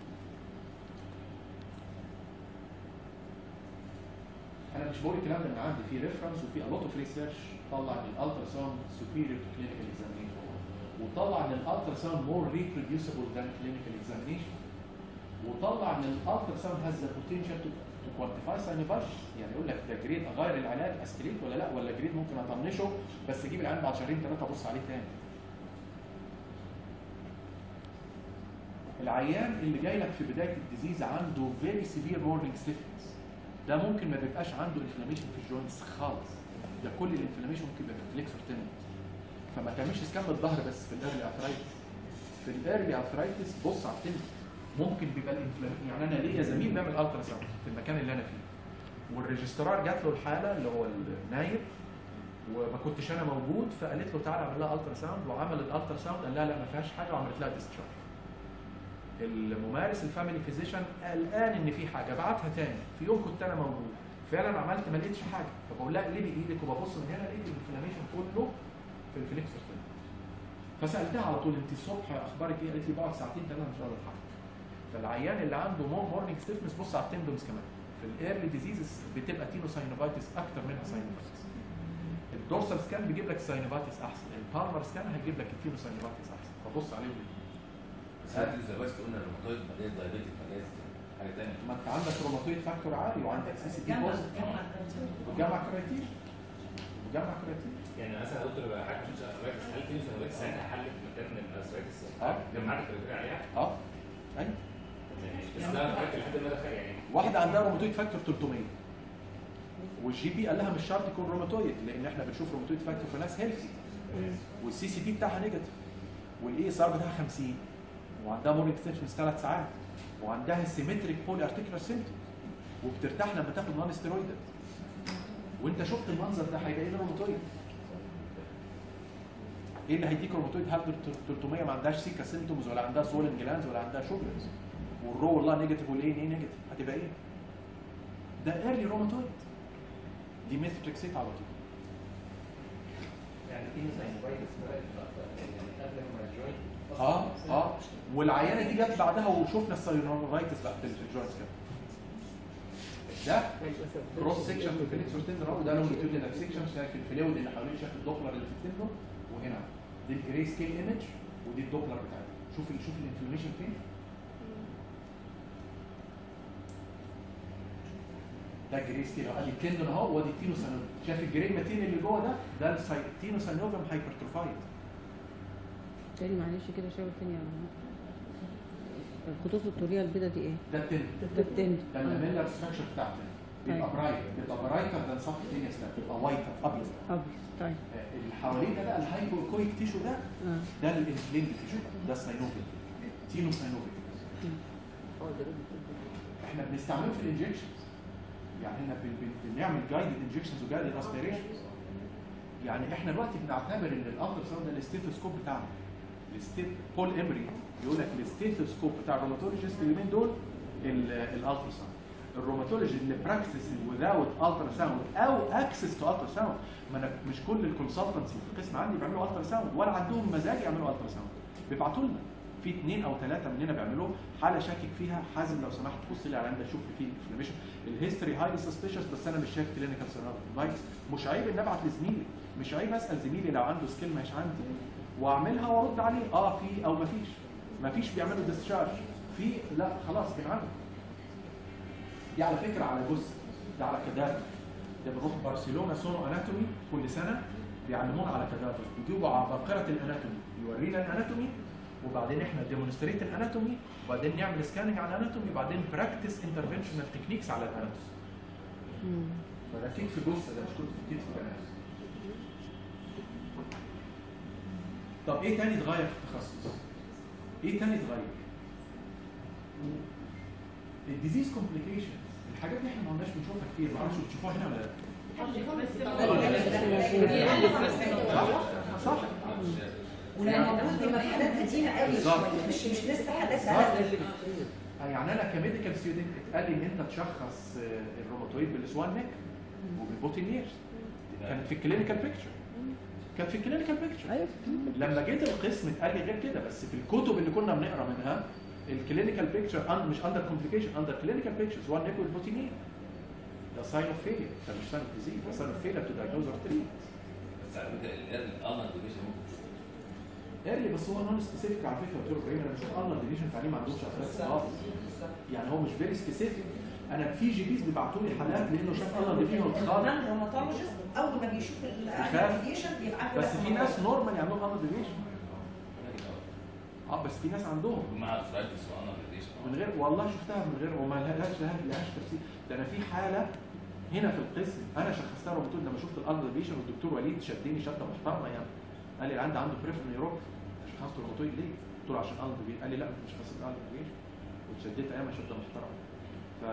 انا مش بقول الكلام ده من عندي في ريفرنس وفي a lot of research طلع ان الالترا ساوند superior to clinical examination وطلع ان الالترا ساوند more reproducible than clinical examination وطلع ان الالترا ساوند has the potential to to quantify synovitis يعني يقول لك ده جريد اغير العلاج اسكليت ولا لا ولا جريد ممكن اطنشه بس اجيب العيان بعد شهرين ثلاثه ابص عليه تاني العيان اللي جاي لك في بدايه الديزيز عنده very severe morning stiffness ده ممكن ما بيبقاش عنده انفلاميشن في الجوينتس خالص ده كل الانفلاميشن ممكن يبقى في الفليكسور تندن فما تعملش سكان الظهر بس في الايرلي ارثرايتس في الايرلي ارثرايتس بص على التندن ممكن بيبقى الانفلاميشن يعني انا ليا زميل بيعمل الترا ساوند في المكان اللي انا فيه والريجسترار جات له الحاله اللي هو النايب وما كنتش انا موجود فقالت له تعالى اعمل لها الترا ساوند وعمل الالترا ساوند قال لها لا ما فيهاش حاجه وعملت لها ديسشارج الممارس الفاميلي فيزيشن قلقان ان في حاجه بعتها تاني في يوم كنت انا موجود فعلا عملت ما لقيتش حاجه فبقول لها اقلبي ايدك وببص من هنا لقيت الانفلاميشن كله في الفليكسور تندن فسالتها على طول انت الصبح اخبارك ايه؟ قالت لي بقعد ساعتين ثلاثه مش قادر اتحرك فالعيان اللي عنده مور مورنينج ستيفنس بص على التندومز كمان في الايرلي ديزيزز بتبقى تينوساينوفايتس اكتر منها ساينوفايتس الدورسال سكان بيجيب لك ساينوفايتس احسن البالمر سكان هيجيب لك التينوساينوفايتس احسن فبص عليهم بس هات لي بس قلنا الروماتويد بعدين دايابيتك بعدين حاجه ثانيه ما انت عندك روماتويد فاكتور عالي وعندك سي سي تي بوزيتيف وجمع كرياتين وجمع كرياتين يعني مثلا يا دكتور بقى حاجه مش اسويتس هل في اسويتس ساعتها حلت مكان من الاسويتس؟ اه. جمعت الكرياتين عليها؟ اه ايوه يعني بس ده فاكر لحد ما دخل يعني واحده عندها روماتويد فاكتور 300 والجي بي قال لها مش شرط يكون روماتويد لان احنا بنشوف روماتويد فاكتور في ناس هيلثي والسي سي تي بتاعها نيجاتيف والاي اس ار بتاعها 50 وعندها مورنينج ستيشنز ثلاث ساعات وعندها سيمتريك بولي ارتيكولار سيمتوم وبترتاح لما تاخد نون ستيرويدال وانت شفت المنظر ده هيبقى ايه روماتويد ايه اللي هيديك روماتويد هل 300 ما عندهاش سيكا سيمتومز ولا عندها سولن جلانز ولا عندها شوجرز والرو والله نيجاتيف والايه ايه نيجاتيف هتبقى ايه؟ ده ايرلي روماتويد دي ميثوتريكسيت على طول يعني في ساينوفايتس يعني قبل ما الجوينت اه اه والعيانه دي جت بعدها وشفنا الساينوفايتس بقى في في الجوينتس كده ده كروس سيكشن في الفليكسور تندر اهو ده لونجيتيودينال سيكشن شايف الفلويد اللي حوالين شايف الدوبلر اللي في التندر وهنا دي الجري سكيل ايمج ودي الدوبلر بتاعتها شوف ال- شوف الانفلاميشن فين ده الجري سكيل اهو ادي التندر اهو وادي التينوسانوفم شايف الجري ماتين اللي جوه ده ده التينوسانوفم هايبرتروفايد تاني معلش كده شاور تاني على الخطوط الطوليه البيضاء دي ايه؟ ده التند ده التند ده الميلر ستراكشر بتاع التند بيبقى طيب. برايت بيبقى برايتر ذان سبكتينيوس ده بيبقى وايتر ابيض ابيض طيب آه، اللي حواليه ده بقى الهايبوكويك تيشو ده اه ده الانفليند تيشو ده الساينوفيك تينو ساينوفيك احنا بنستعمله في الانجكشنز يعني احنا بن- بن- بنعمل جايدد انجكشنز وجايدد اسبيريشنز يعني احنا دلوقتي بنعتبر ان الالترا ساوند ده الاستيثوسكوب بتاعنا الستيت بول امري يقول لك الاستيثوسكوب بتاع الروماتولوجيست اليومين دول الالترا ساوند الروماتولوجي اللي براكتس without الترا ساوند او اكسس تو الترا ساوند ما انا مش كل الكونسلتنتس في القسم عندي بيعملوا الترا ساوند ولا عندهم مزاج يعملوا الترا ساوند بيبعتوا لنا في اثنين او ثلاثه مننا بيعملوا حاله شاكك فيها حازم لو سمحت بص لي على عندك شوف لي فيه انفلاميشن الهيستوري هايلي سسبيشس بس انا مش شايف كلينيكال سيناريو مش عيب ان ابعت لزميلي مش عيب اسال زميلي لو عنده سكيل مش عندي واعملها وارد عليه اه في او ما فيش ما فيش بيعملوا ديسشارج في لا خلاص بنعمل دي على فكره على جزء ده على كدافر ده بنروح برشلونه سونو اناتومي كل سنه بيعلمونا على كدافر بيجيبوا عباقره الاناتومي يورينا الاناتومي وبعدين احنا ديمونستريت الاناتومي وبعدين نعمل سكاننج على الاناتومي وبعدين براكتس انترفنشنال تكنيكس على الاناتومي فده اكيد في جزء ده مش كنت في كتف بنات طب ايه تاني اتغير في التخصص؟ ايه تاني اتغير؟ الديزيز كومبليكيشن الحاجات دي احنا ما قلناش بنشوفها كتير ما اعرفش بتشوفوها هنا ولا لا؟ صح صح ولما دي مرحلات قديمه قوي بالظبط. شويه مش مش لسه حالات بالظبط. بقى يعني انا كميديكال ستودنت اتقال لي ان انت تشخص آه، الروماتويد بالسوان نيك وبالبوتينيرز كانت في الكلينيكال بيكتشر كانت في الكلينيكال بيكتشر ايوه لما جيت القسم اتقال لي غير كده بس في الكتب اللي كنا بنقرا منها الكلينيكال بيكتشر مش اندر كومبليكيشن اندر كلينيكال بيكتشرز وان نيك والبوتينير ده ساين اوف فيلير ده مش ساين اوف ديزيز ده ساين اوف فيلير تو دايجنوز اور تريت بس على فكره الالنا ديفيشن ممكن تشوفه ايرلي بس هو نون سبيسيفيك على فكره دكتور ابراهيم انا بشوف الله ديفيجن تعليم ما عندهمش اثبات خالص يعني هو مش فيري سبيسيفيك انا في جي بيز بيبعتوا لي حالات لانه شاف الله ديفيجن خالص نان روماتولوجيست اول ما بيشوف بيخاف. الابليكيشن بيبعت بس في ناس نورمال يعملوا الله ديفيجن اه بس في ناس عندهم مع ارثرايتس وانا ديفيشن من غير والله شفتها من غير وما لهاش لهاش لهاش تفسير ده انا في حاله هنا في القسم انا شخصتها روماتول لما شفت الارض ديفيجن والدكتور وليد شدني شده محترمه يعني قال لي العيان ده عنده بريفر نيوروب شخصت روماتويد ليه؟ قلت له عشان ارض ديفيجن قال لي لا انت مش شخصت ارض ديفيجن واتشديت ايام شده محترمه ف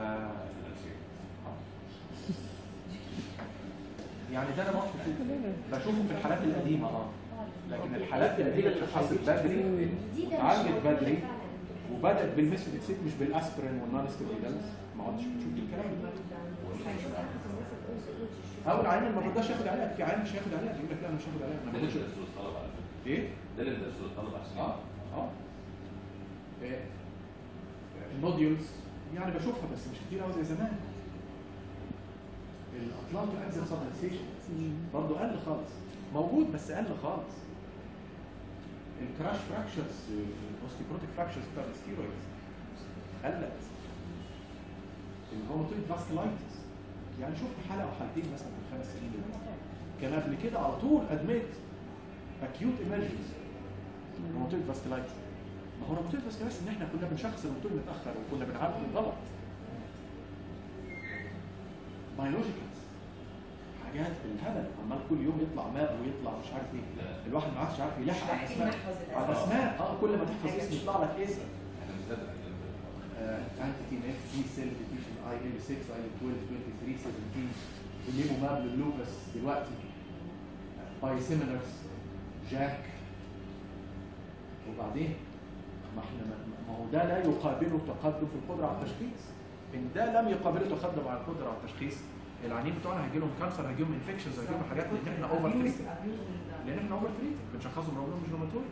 يعني ده انا بحث بشوفه في الحالات القديمه اه لكن الحالات القديمه اتشخصت بدري اتعالجت بدري وبدات بالميثودكسيت مش بالاسبرين والنون ستيرويدالز ما عدتش بتشوف الكلام ده او العيان اللي ما رضاش ياخد علاج في عيان مش هياخد علاج يقول لك لا انا مش هاخد علاج ده انا اللي مش بيدرسوا الطلبه على فكره ايه ده اللي بيدرسوا الطلبه عشان اه اه إيه. النوديولز يعني بشوفها بس مش كتير قوي زي زمان الاطلال انزل سبستيشن برضه قل خالص موجود بس قل خالص الكراش فراكشرز الاوستيبروتيك فراكشرز بتاع الستيرويدز قلت الروماتويد فاسكولايتس يعني شفت حلقه او حلقتين مثلا في الخمس سنين دول كان قبل كده على طول ادميت اكيوت ايمرجنسي روماتويد فاسكولايتس ما هو روماتويد فاسكولايتس ان احنا كنا بنشخص الروماتويد متاخر وكنا بنعالجه غلط بايولوجيكالز حاجات بالهبل عمال كل يوم يطلع ماء ويطلع مش عارف ايه الواحد ما عادش عارف يلحق على الاسماء على الاسماء اه كل ما تحفظ اسم يطلع لك اسم احنا بنستدعي انتي نف دي سيل ديفيشن اي ال 6 اي ال 12 23 17 الليموماب للوبس دلوقتي باي سيميلرز جاك وبعدين ما احنا ما- ما هو ده لا يقابله تقدم في القدره على التشخيص ان ده لم يقابله تقدم على القدره على التشخيص العيانين بتوعنا هيجي لهم كانسر هيجي لهم انفكشنز هيجي لهم حاجات لان احنا اوفر تريتد لان احنا اوفر تريتد بنشخصهم روماتويد مش روماتويد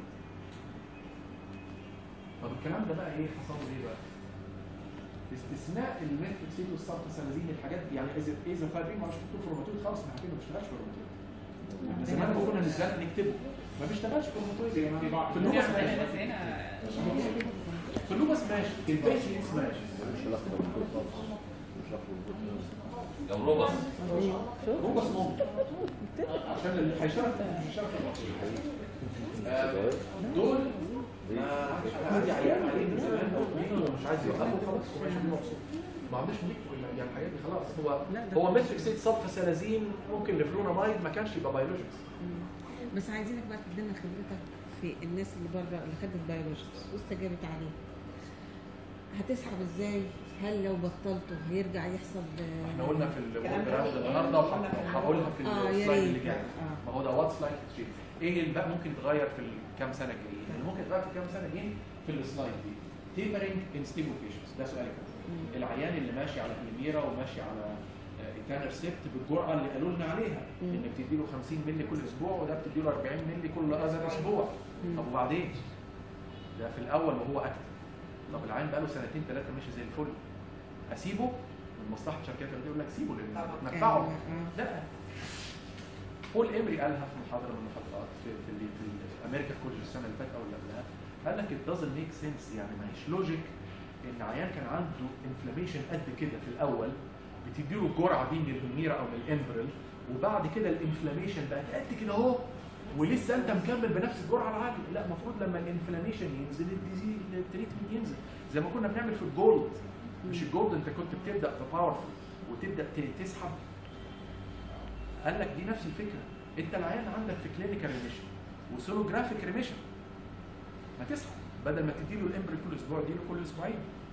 طب الكلام ده بقى ايه حصل له ايه بقى؟ باستثناء الميثوكسيد والساركوسالازين الحاجات دي يعني اذا اذا فايبرين ما مش مكتوب في الروماتويد خالص ما حكينا ما بيشتغلش في الروماتويد احنا زمان ما كنا نزلت نكتبه ما بيشتغلش في الروماتويد في اللوبس ماشي في اللوبس ماشي في البيشنتس ماشي مش علاقه بالدكتور خالص مش علاقه بالدكتور لو روبس روبس ممكن عشان اللي هيشتغل في- مش هيشتغل في الروماتويد آه، دول عندي عيان عيان من زمان او اتنين ومش عايز يوقفه خلاص هو ماشي بيه مبسوط ما عندوش مليك يعني الحاجات دي خلاص هو لا، ده- هو متريك سيت صف سلازين ممكن لفلونامايد ما كانش يبقى بيولوجيكس بس عايزينك بقى تدينا خبرتك في الناس اللي بره اللي خدت بيولوجيكس واستجابت عليه هتسحب ازاي؟ هل لو بطلته هيرجع يحصل آه، احنا قلنا في كلام الورد براند جميل. النهارده قلنا في وهقولها في آه، يا السلايد ريت. اللي جاي آه. ما هو ده واتس لايك تشينج ايه اللي بقى ممكن يتغير في الكام سنه الجايين؟ اللي ممكن يتغير في الكام سنه الجايين في السلايد دي تيبرنج ان ستيبل بيشنتس ده سؤال مم. العيان اللي ماشي على الميرا وماشي على التانر سيبت بالجرعه اللي قالوا لنا عليها مم. انك بتدي له 50 مللي كل اسبوع وده بتدي له 40 مللي كل اذر اسبوع مم. طب وبعدين؟ ده في الاول وهو اكتف طب العيان بقى له سنتين ثلاثه ماشي زي الفل اسيبه من مصلحه شركات الادويه يقول لك سيبه لان طبعا. بتنفعه آه. لا بول امري قالها في محاضره من المحاضرات في في, اللي في, في امريكا كولج السنه اللي فاتت او اللي قبلها قال لك it doesn't make sense يعني ما هيش لوجيك ان عيان كان عنده انفلاميشن قد كده في الاول بتدي له الجرعه دي من الميرا او من الامبريل وبعد كده الانفلاميشن بقت قد كده اهو ولسه انت مكمل بنفس الجرعه العاليه لا المفروض لما الانفلاميشن ينزل الديزيز التريتمنت ينزل زي ما كنا بنعمل في الجولد مش الجولد انت كنت بتبدا بباورفul وتبدا ت- تسحب قال لك دي نفس الفكره انت العيان عندك في كلينيكال ريميشن وسولوجرافيك ريميشن ما تسحب بدل ما تديله الامبري كل اسبوع اديله كل اسبوعين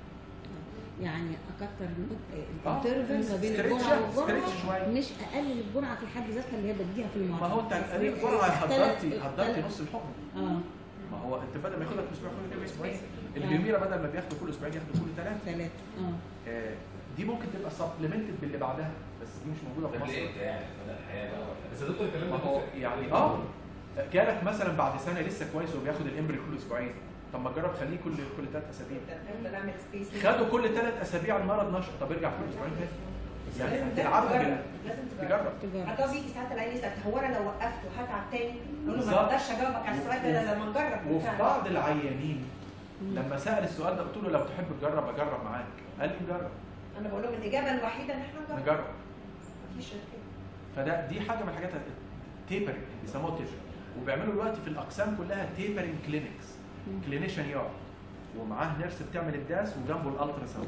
يعني اكتر آه، الانترفل ما بين ستريتش- الجرعه ستريتش والجرعه شوية. مش اقلل الجرعه في حد ذاتها اللي هي بديها في المرض ما هو انت قليل الجرعه حضرتي حضرتي نص الحكم اه ما هو انت بدل ما ياخدها كل اسبوع ياخدها كل اسبوعين الجميره بدل ما بياخده كل اسبوعين ياخده كل ثلاثه ثلاثه اه آه، دي ممكن تبقى سبلمنتد باللي بعدها بس دي مش موجوده في ده مصر ليه يعني بدأ الحياه بقى ولا بس يا دكتور الكلام ما ده هو بيفرق. يعني اه جالك مثلا بعد سنه لسه كويس وبياخد الامبري كل اسبوعين طب ما جرب خليه كل كل ثلاث اسابيع نفضل نعمل سبيس خدوا كل ثلاث اسابيع المرض نشط طب ارجع كل اسبوعين تاني يعني لازم تلعب تجرب بال- لازم تجرب تجرب تجرب حتى بيجي ساعات العيال يسال هو انا لو وقفته هتعب تاني؟ اقول له ما بالظبط. اقدرش اجاوبك على السؤال ده إلا لما نجرب وفي بالفعل. بعض العيانين لما سال السؤال ده قلت له لو تحب تجرب اجرب معاك قال لي نجرب انا بقول لهم الاجابه الوحيده ان احنا نجرب نجرب مفيش غير كده فده دي حاجه من الحاجات تيبرنج بيسموها تيبرنج وبيعملوا دلوقتي في الاقسام كلها تيبرنج كلينكس كلينيشن يقعد ومعاه نيرس بتعمل الداس وجنبه الالترا ساوند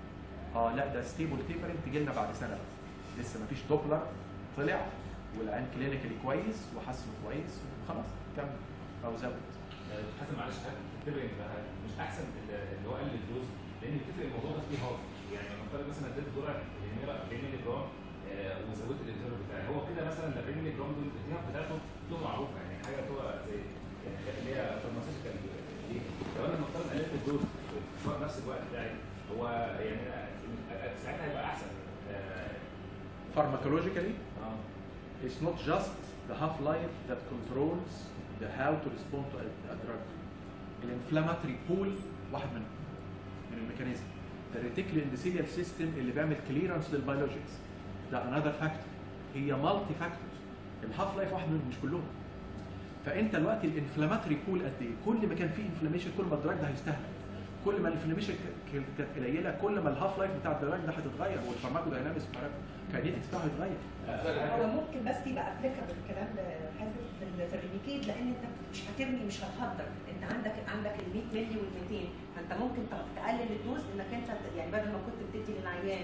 اه لا ده ستيبل تيبرنج تيجي لنا بعد سنه بس لسه مفيش دوبلر طلع والعين كلينيكالي كويس وحسن كويس وخلاص كمل او زود حسن معلش حاجه التبرنج بقى مش احسن ال- اللي هو قلل الدوز لان بتفرق الموضوع ده فيه هاف يعني لما نفترض مثلا اديت جرعه الهيميرا 40 مللي جرام آه، وزودت الانترفال بتاعي هو كده مثلا ال 40 مللي جرام دول الدهب بتاعته له معروفه يعني حاجه تبقى زي يعني اللي هي فارماسيوتيكال دي لو انا نفترض قللت الدوز في نفس الوقت بتاعي هو يعني آه، ساعتها هيبقى احسن آه، pharmacologically اه it's not just the half-life that controls the how to respond to a, a drug. الانفلاماتري بول واحد منهم من الميكانيزم. الريتيكولي اندوثيليال سيستم اللي بيعمل كليرنس للبيولوجيكس ده انذر فاكتور هي مالتي فاكتورز الهاف لايف واحد منهم مش كلهم فانت دلوقتي الانفلاماتري بول قد ايه؟ كل ما كان فيه انفلاميشن كل ما الدراج ده هيستهلك كل ما الانفلاميشن كانت قليله كل ما الهاف لايف بتاع الدراج ده هتتغير والفارماكو داينامكس بتاعه كاينيتكس بتاعه هيتغير هو ممكن بس يبقى ابليكابل الكلام ده حازم في ال- في الريميكيد لان انت مش هترمي مش هتهدر انت عندك عندك ال 100 مللي وال 200 فانت ممكن ت- تقلل الدوز انك انت ت- يعني بدل ما كنت بتدي للعيان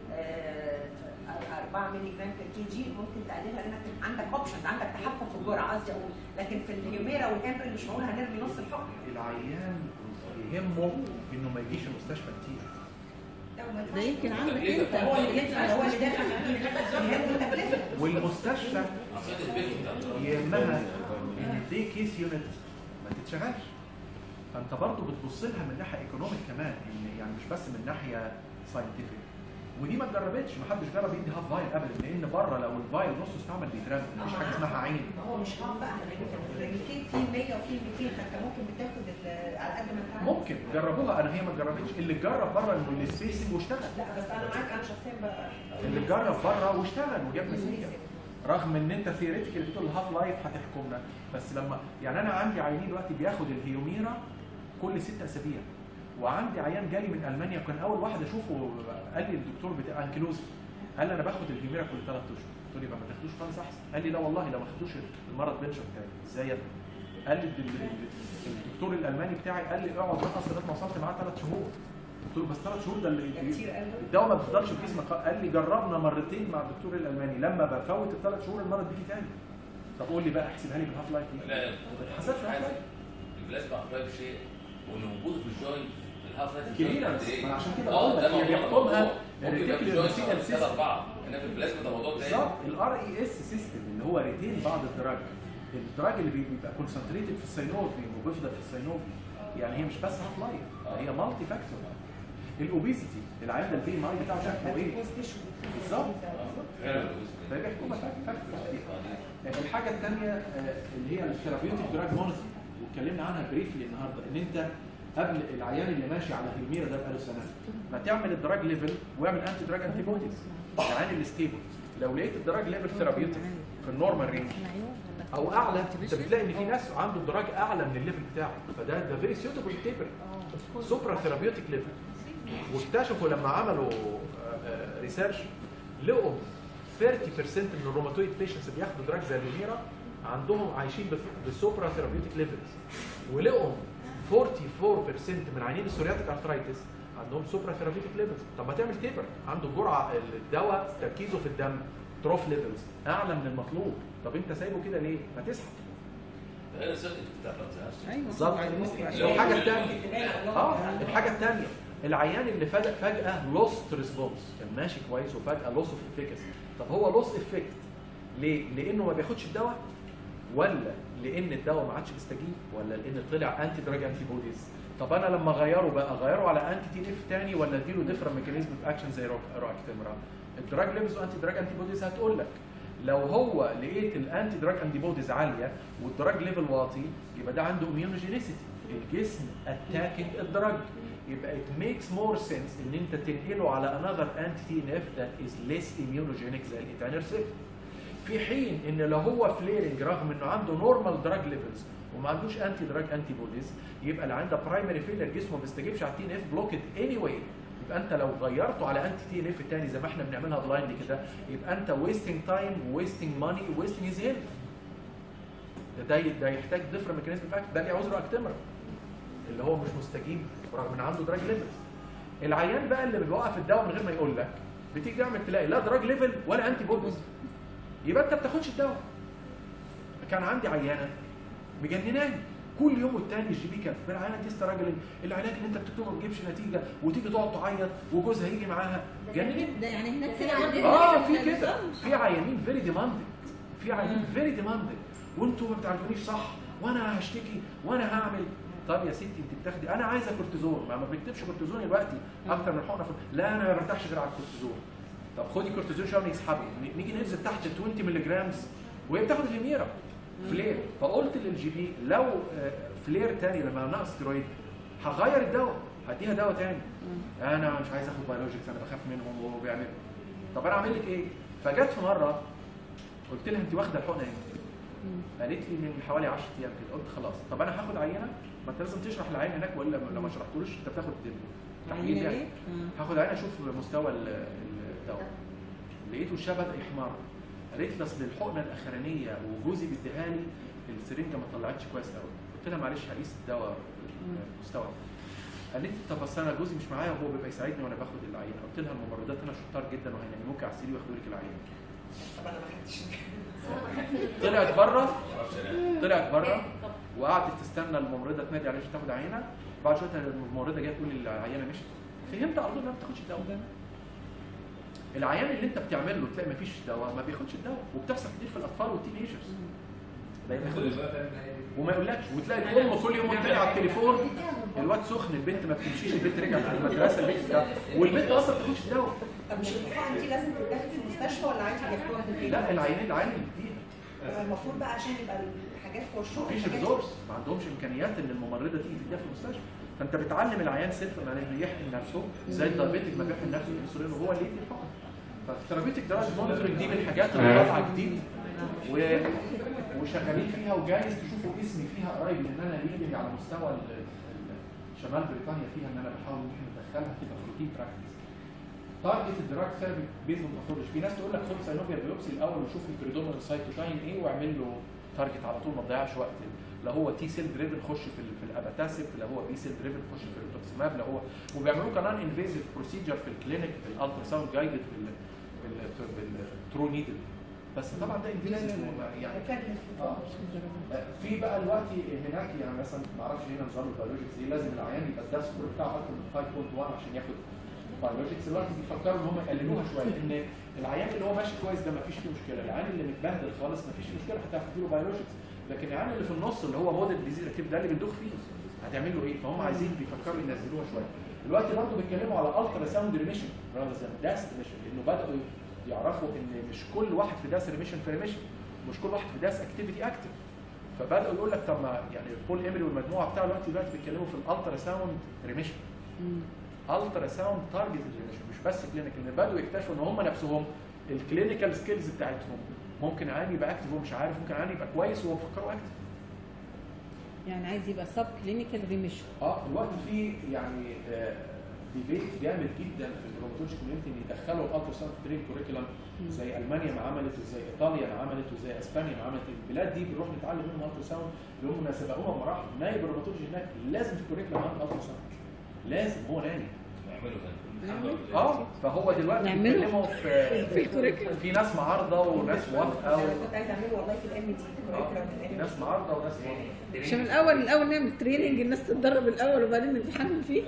آه، 4 مللي جرام في الكي جي ممكن تقللها لانك عندك اوبشنز عندك تحكم في الجرعه قصدي اقول لكن في الهيوميرا والامبري مش معقول هنرمي نص الحكم العيان يهمه انه ما يجيش المستشفى كتير ده يمكن عندك انت هو اللي يدفع هو اللي دافع يهمه التكلفه والمستشفى يهمها ان الدي كيس يونت ما تتشغلش فانت برضه بتبص لها من ناحيه ايكونوميك كمان ان يعني مش بس من ناحيه ساينتفك ودي ما اتجربتش ما حدش جرب يدي هاف فايل ابدا لان بره لو الفايل نصه استعمل بيترمي مفيش حاجه اسمها عين ما هو مش هاف بقى لان في الريميكيد في 100 وفي 200 فانت ممكن بتاخد ال- على قد ما انت عايز. ممكن جربوها انا هي ما اتجربتش اللي جرب بره انه السبيسنج واشتغل لا بس انا معاك انا شخصيا بقى اللي جرب بره واشتغل وجاب نتيجه رغم ان انت ثيوريتيكال بتقول الهاف لايف هتحكمنا بس لما يعني انا عندي عيانين دلوقتي بياخد الهيوميرا كل ست اسابيع وعندي عيان جالي من المانيا كان اول واحد اشوفه قال لي الدكتور بتاع انكلوزي قال لي انا باخد الهيوميرا كل ثلاث اشهر قلت له يبقى ما تاخدوش خالص احسن قال لي لا والله لو ما خدتوش المرض بينشر تاني ازاي يا ابني؟ قال لي ال- ال- الدكتور الالماني بتاعي قال لي اقعد نقص لغايه ما وصلت معاه ثلاث شهور قلت له بس ثلاث شهور ده اللي كتير قوي الدواء ما بيفضلش في جسمك قال لي جربنا مرتين مع الدكتور الالماني لما بفوت الثلاث شهور المرض بيجي تاني طب قول لي بقى احسبها لي بالهاف لايف دي لا ما تتحسبش هاف لايف البلازما هاف لايف شيء وان وجوده في الجوينت الهاف لايف كليرنس ما أنا عشان كده اه بقول ده لك هي موضوع بيحكمها ممكن يبقى في الريتيكولار الجوينت سيستم ثلاثة أربعة هنا في البلازما ده موضوع تاني بالظبط الار اي اس سيستم اللي هو ريتين بعض الدراج الدراج اللي بي- بيبقى كونسنتريتد في السينوفي وبيفضل في السينوفي يعني هي مش بس هاف لايف ده هي مالتي فاكتور الاوبيسيتي العيان ده البي ام اي بتاعه شكله ايه؟ بالظبط ده بيحكمها فاكتور الحاجه الثانيه اللي هي الثيرابيوتيك دراج مونيتور واتكلمنا عنها بريفلي النهارده ان انت قبل العيان اللي ماشي على هيميرا ده بقاله سنه ما تعمل الدراج ليفل واعمل انتي دراج انتي بوديز العيان الستيبل لو لقيت الدراج ليفل ثيرابيوتيك في النورمال رينج او اعلى انت بتلاقي ان في ناس عنده الدراج اعلى من الليفل بتاعه فده ده فيري سيوتبل تيبر سوبرا ثيرابيوتيك ليفل واكتشفوا لما عملوا ريسيرش لقوا 30% من الروماتويد بيشنتس اللي بياخدوا دراج زي الهيرا عندهم عايشين بسوبرا ثيرابيوتيك ليفلز ولقوا 44% من عيانين السورياتيك ارثرايتس عندهم سوبرا ثيرابيوتيك ليفلز طب ما تعمل تيبر عنده جرعه الدواء تركيزه في الدم تروف ليفلز اعلى من المطلوب طب انت سايبه كده ليه؟ ما تسحب غير السيرتيفيكت بتاع الرأس. بالظبط الحاجه الثانيه اه الحاجه الثانيه العيان اللي فجأة فجأة لوست ريسبونس كان ماشي كويس وفجأة لوس اوف افيكاسي طب هو لوس افكت ليه؟ لانه ما بياخدش الدواء ولا لان الدواء ما عادش بيستجيب ولا لان طلع انتي دراج انتي بوديز طب انا لما اغيره بقى اغيره على انتي تي اف تاني ولا اديله ديفرنت ميكانيزم اوف اكشن زي روكتيمرا الدراج ليفلز وانتي دراج انتي بوديز هتقول لك لو هو لقيت الانتي دراج انتي بوديز عاليه والدراج ليفل واطي يبقى ده عنده اميونوجينيسيتي الجسم اتاكينج الدراج يبقى it makes more sense ان انت تنقله على another anti TNF that is less immunogenic زي الاتانرسيب في حين ان لو هو فليرنج رغم انه عنده نورمال دراج ليفلز وما عندوش انتي دراج انتي بوديز يبقى اللي عنده برايمري فيلر جسمه ما بيستجيبش على التي ان اف بلوكد اني واي يبقى انت لو غيرته على انتي تي ان اف الثاني زي ما احنا بنعملها بلايند كده يبقى انت ويستنج تايم ويستنج ماني ويستنج هيز هيلث ده ده يحتاج ديفرنت ميكانيزم فاكت ده اللي عذره اكتمرا اللي هو مش مستجيب رغم ان عنده دراج ليفلز العيان بقى اللي بيوقف الدواء من غير ما يقول لك بتيجي تعمل تلاقي لا دراج ليفل ولا انتي بوديز يبقى انت ما بتاخدش الدواء كان عندي عيانه مجنناني كل يوم والتاني الجي بي كانت العيانه دي استراجل العلاج اللي انت بتكتبه ما بيجيبش نتيجه وتيجي تقعد تعيط وجوزها يجي معاها جننت ده يعني هناك كده اه في كده في عيانين فيري ديماندنج في عيانين فيري ديماندنج وانتوا ما بتعالجونيش صح وانا هشتكي وانا هعمل طب يا ستي انت بتاخدي انا عايزه كورتيزون ما ما بكتبش كورتيزون دلوقتي اكتر من حقنه في- لا انا ما برتاحش غير على الكورتيزون طب خدي كورتيزون شويه يسحبي ن- نيجي ننزل تحت 20 مللي جرامز وهي بتاخد الهيميرا فلير فقلت للجي بي لو آه، فلير تاني لما ناقص ستيرويد هغير الدواء هديها دواء تاني انا مش عايز اخد بايولوجيكس انا بخاف منهم وبيعملوا طب انا اعمل لك ايه؟ فجت في مره قلت لها انت واخده الحقنه امتى؟ قالت لي من حوالي 10 ايام كده قلت خلاص طب انا هاخد عينه ما انت لازم تشرح العين هناك والا لو ما شرحتلوش انت بتاخد تحليل عينة يعني ليه؟ آه. هاخد عينه اشوف مستوى ال- الدواء لقيته الشبه بدا يحمر قالت لي اصل الحقنه الاخرانيه وجوزي بيديها لي السرنجه ما طلعتش كويس قوي قلت لها معلش هقيس الدواء المستوى قالت لي طب بس انا جوزي مش معايا وهو بيبقى يساعدني وانا باخد العينه قلت لها الممرضات هنا شطار جدا وهينيموك على السرير وياخدوا لك العينه طب انا ما خدتش طلعت بره طلعت بره وقعدت تستنى الممرضه تنادي عليها عشان تاخد عينه بعد شويه الممرضه جايه تقول لي العينه مشت فهمت على طول انها ما بتاخدش الدواء العيان اللي انت بتعمل له تلاقي ما فيش دواء ما بياخدش الدواء وبتحصل كتير في الاطفال والتينيجرز ده ياخد وما يقولكش وتلاقي الام كل يوم والتاني على التليفون الواد سخن البنت ما بتمشيش البنت رجعت من المدرسه البنت ده والبنت اصلا ما بتاخدش الدواء طب مش الحقن دي لازم تتاخد في المستشفى ولا عادي بياخدوها في البيت؟ لا العيانين العيان اللي بتديها يبقى المفروض بقى عشان يبقى الحاجات فور شور مفيش ريسورس ما عندهمش امكانيات ان الممرضه تيجي تديها في المستشفى فانت بتعلم العيان سيلف انه يحقن نفسه زي الدايبيتك ما بيحقن نفسه الانسولين وهو اللي يدي الحقن فالثيرابيوتيك دراج مونيتورنج دي من الحاجات اللي طالعه جديد و... وشغالين فيها وجايز تشوفوا اسمي فيها قريب لان انا ليدنج على مستوى ال- ال- شمال بريطانيا فيها ان انا بحاول ان احنا ندخلها كده في روتين براكتس تارجت الدراج ثيرابي بيزد باثولوجي في ناس تقول لك خد ساينوفيا بيوبسي الاول وشوف البريدومينال سايتوكاين ايه واعمل له تارجت على طول ما تضيعش وقت لا هو تي سيل دريفن خش في ال- في الاباتاسيب لا هو بي سيل دريفن خش في الريتوكسيماب لا هو وبيعملوه كمان انفيزيف بروسيجر في الكلينيك بالالترا ساوند جايدد بالترو نيدل بس طبعا ده انفيزيف يعني آه. في بقى دلوقتي هناك يعني مثلا ما اعرفش هنا نظام البيولوجيكس ايه لازم العيان يبقى الدرس كله بتاعه اكتر من 5.1 عشان ياخد بيولوجيكس دلوقتي بيفكروا ان هم يقللوها شويه ان العيان اللي هو ماشي كويس ده ما فيش فيه مشكله العيان اللي متبهدل خالص ما فيش مشكله هتاخد له بيولوجيكس لكن العيان اللي في النص اللي هو موديل ديزيز اكتيف ده اللي بندوخ فيه هتعمل له ايه فهم عايزين بيفكروا ينزلوها شويه دلوقتي برضه بيتكلموا على الترا ساوند ريميشن راذر ذان داس ريميشن لانه بداوا يعرفوا ان مش كل واحد في داس ريميشن في ريميشن مش كل واحد في داس اكتيفيتي اكتف فبداوا يقول لك طب ما يعني بول ايميلي والمجموعه بتاعه دلوقتي دلوقتي بيتكلموا في الالترا ساوند ريميشن الترا ساوند تارجت ريميشن مش بس كلينيكال لان بداوا يكتشفوا ان هم نفسهم الكلينيكال سكيلز بتاعتهم ممكن عادي يبقى اكتف ومش عارف ممكن عادي يبقى كويس وهو مفكره اكتف يعني عايز يبقى سب كلينيكال ريميشن اه دلوقتي في يعني ديبيت جامد جدا في الروماتولوجي كوميونتي ان يدخلوا الالترا ساوند ترين كوريكولم زي المانيا ما عملت وزي ايطاليا ما عملت وزي اسبانيا ما عملت البلاد دي بنروح نتعلم منهم الترا ساوند اللي هم سبقونا بمراحل نايب الروماتولوجي هناك لازم في الكوريكولم عنده الترا ساوند لازم هو نايم نعمله اه فهو دلوقتي نعمله بيتكلموا في في الكوريكولم. في ناس معارضه وناس موافقه و... انا كنت عايزه اعمله والله في الام دي آه، في ناس معارضه وناس موافقه عشان الاول الاول نعمل تريننج الناس تتدرب الاول وبعدين نتحمل فيه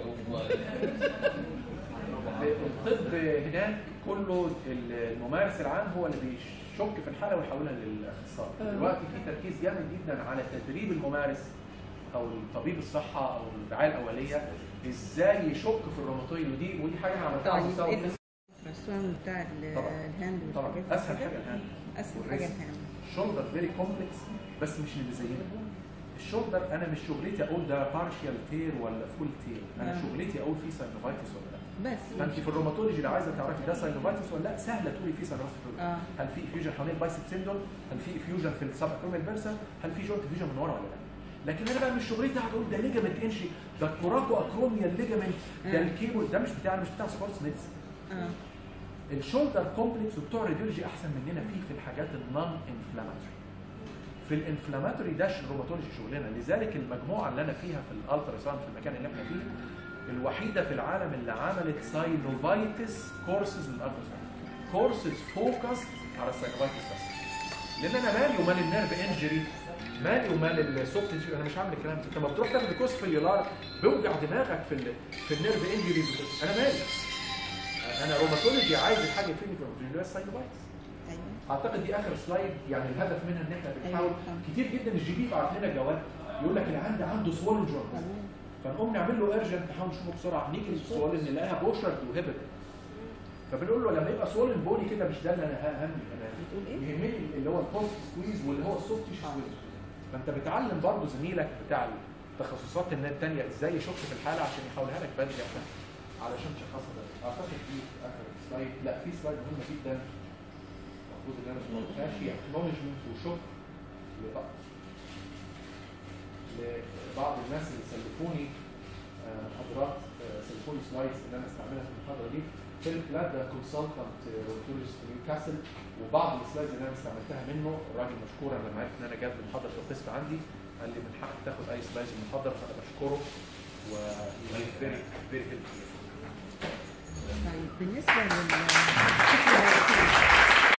الطب هناك كله الممارس العام هو اللي بيشك في الحاله ويحولها للاخصائي آه. دلوقتي في تركيز جامد جدا على تدريب الممارس او الطبيب الصحه او الرعايه الاوليه ازاي يشك في الروماتويد ودي ودي حاجه انا عملتها على طيب مستوى ايه الرسوم بتاع ال- طبعاً. الهاند طبعا والحاجات دي اسهل كده؟ حاجه الهاند اسهل حاجه الهاند شولدر فيري كومبلكس بس مش اللي زينا الشولدر انا مش شغلتي اقول ده بارشال تير ولا فول تير انا آه. شغلتي اقول فيه ساينوفايتس ولا لا بس فانت في الروماتولوجي لو عايزه تعرفي ده ساينوفايتس ولا لا سهله تقولي فيه ساينوفايتس ولا لا اه هل في افيوجن حوالين البايسب سيندون هل في افيوجن في السب اكروميال بيرسا هل في جوينت افيوجن من ورا ولا لا لكن انا بقى مش شغلتي هقعد اقول ده ليجامنت انشي ده الكوراكو اكروميال ليجامنت ده آه. الكيبل ده مش بتاع مش بتاع سبورتس ميديسن اه الشولدر كومبلكس وبتوع الراديولوجي احسن مننا فيه في الحاجات النون انفلاماتوري في الانفلاماتوري ده الروماتولوجي شغلنا لذلك المجموعه اللي انا فيها في الالترا ساوند في المكان اللي احنا فيه الوحيده في العالم اللي عملت ساينوفايتس كورسز للالترا ساوند كورسز فوكس على الساينوفايتس بس لان انا مالي ومال النيرف انجري مالي ومال السوفت تيشو انا مش هعمل الكلام ده انت لما بتروح تاخد كورس في اليولار بيوجع دماغك في ال في النيرف انجريز انا مالي انا روماتولوجي عايز الحاجه تفيدني في الروماتولوجي اللي هي الساينوفايتس ايوه اعتقد دي اخر سلايد يعني الهدف منها ان احنا بنحاول أيوة. كتير جدا الجي بي بعت لنا جواب يقول لك العيان ده عنده سوالن جوينت فنقوم نعمل له ارجنت نحاول نشوفه بسرعه نيجي السوالن نلاقيها بوشرد وهبت فبنقول له لما يبقى سوالن بوني كده مش ده اللي انا همي انا بتقول ايه؟ يهمني اللي هو البوست سكويز واللي هو السوفت تيشو سكويز فانت بتعلم برضه زميلك بتاع التخصصات الثانيه ازاي يشك في الحاله عشان يحولها لك بدري عشان علشان تشخصها بدري اعتقد في اخر سلايد لا في سلايد مهمه جدا المفروض ان انا ما قلتهاش هي اكنولجمنت وشكر لبعض لبعض الناس اللي سلفوني آه، محاضرات آه، سلفوني سلايدز اللي انا استعملها في المحاضره دي فيليب لاد ده كونسلتنت روتولوجيست في نيوكاسل وبعض السلايدز اللي انا استعملتها منه الراجل مشكورا لما عرف ان انا جاب المحاضره في القسم عندي قال لي من حقك تاخد اي سلايدز من المحاضره فانا بشكره و فيري فيري طيب بالنسبه لل